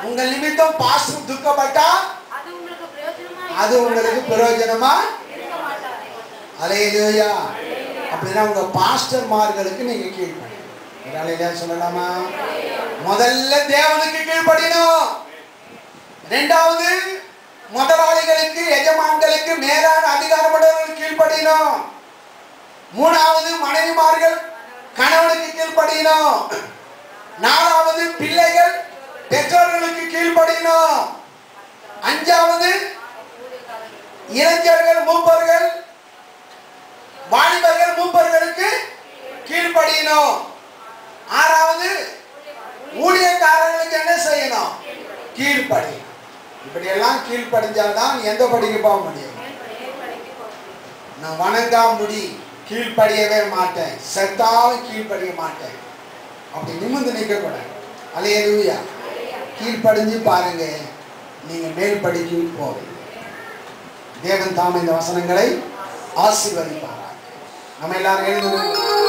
உங்கள் நிமித்தம் பாஸ்டர் துக்கப்பட்டா அது உங்களுக்கு பிரயோஜனமா அது உங்களுக்கு பிரயோஜனமா இருக்க மாட்டாது அலையிலேயா அப்படின்னா உங்க பாஸ்டர்மார்களுக்கு நீங்க கீழ்ப்படி ஒரு அலையிலையா சொல்லலாமா முதல்ல தேவனுக்கு கீழ்ப்படினோம் ரெண்டாவது முதலாளிகளுக்கு எஜமான்களுக்கு மேலான அதிகாரமுடையவர்களுக்கு கீழ்ப்படினோம் மூணாவது மனைவிமார்கள் கணவனுக்கு கீழ்ப்படினோம் நாலாவது பிள்ளைகள் பெற்றோர்களுக்கு கீழ்ப்படினோம் அஞ்சாவது இளைஞர்கள் மூப்பர்கள் வாலிபர்கள் மூப்பர்களுக்கு கீழ்ப்படியணும் ஆறாவது ஊழியக்காரர்களுக்கு என்ன செய்யணும் கீழ்ப்படியணும் இப்படி எல்லாம் கீழ்ப்படிஞ்சால்தான் எந்த படிக்க போக முடியும் நான் வணங்காமுடி கீழ்ப்படியவே மாட்டேன் செத்தாலும் கீழ்ப்படிய மாட்டேன் அப்படி நிமிர்ந்து நிற்க கூடாது அலையலூயா கீழ்ப்படிஞ்சு பாருங்க நீங்க மேல் படிக்கு போவீங்க தேவன் தாம் இந்த வசனங்களை ஆசீர்வதிப்பாராக நம்ம எல்லாரும் எழுந்து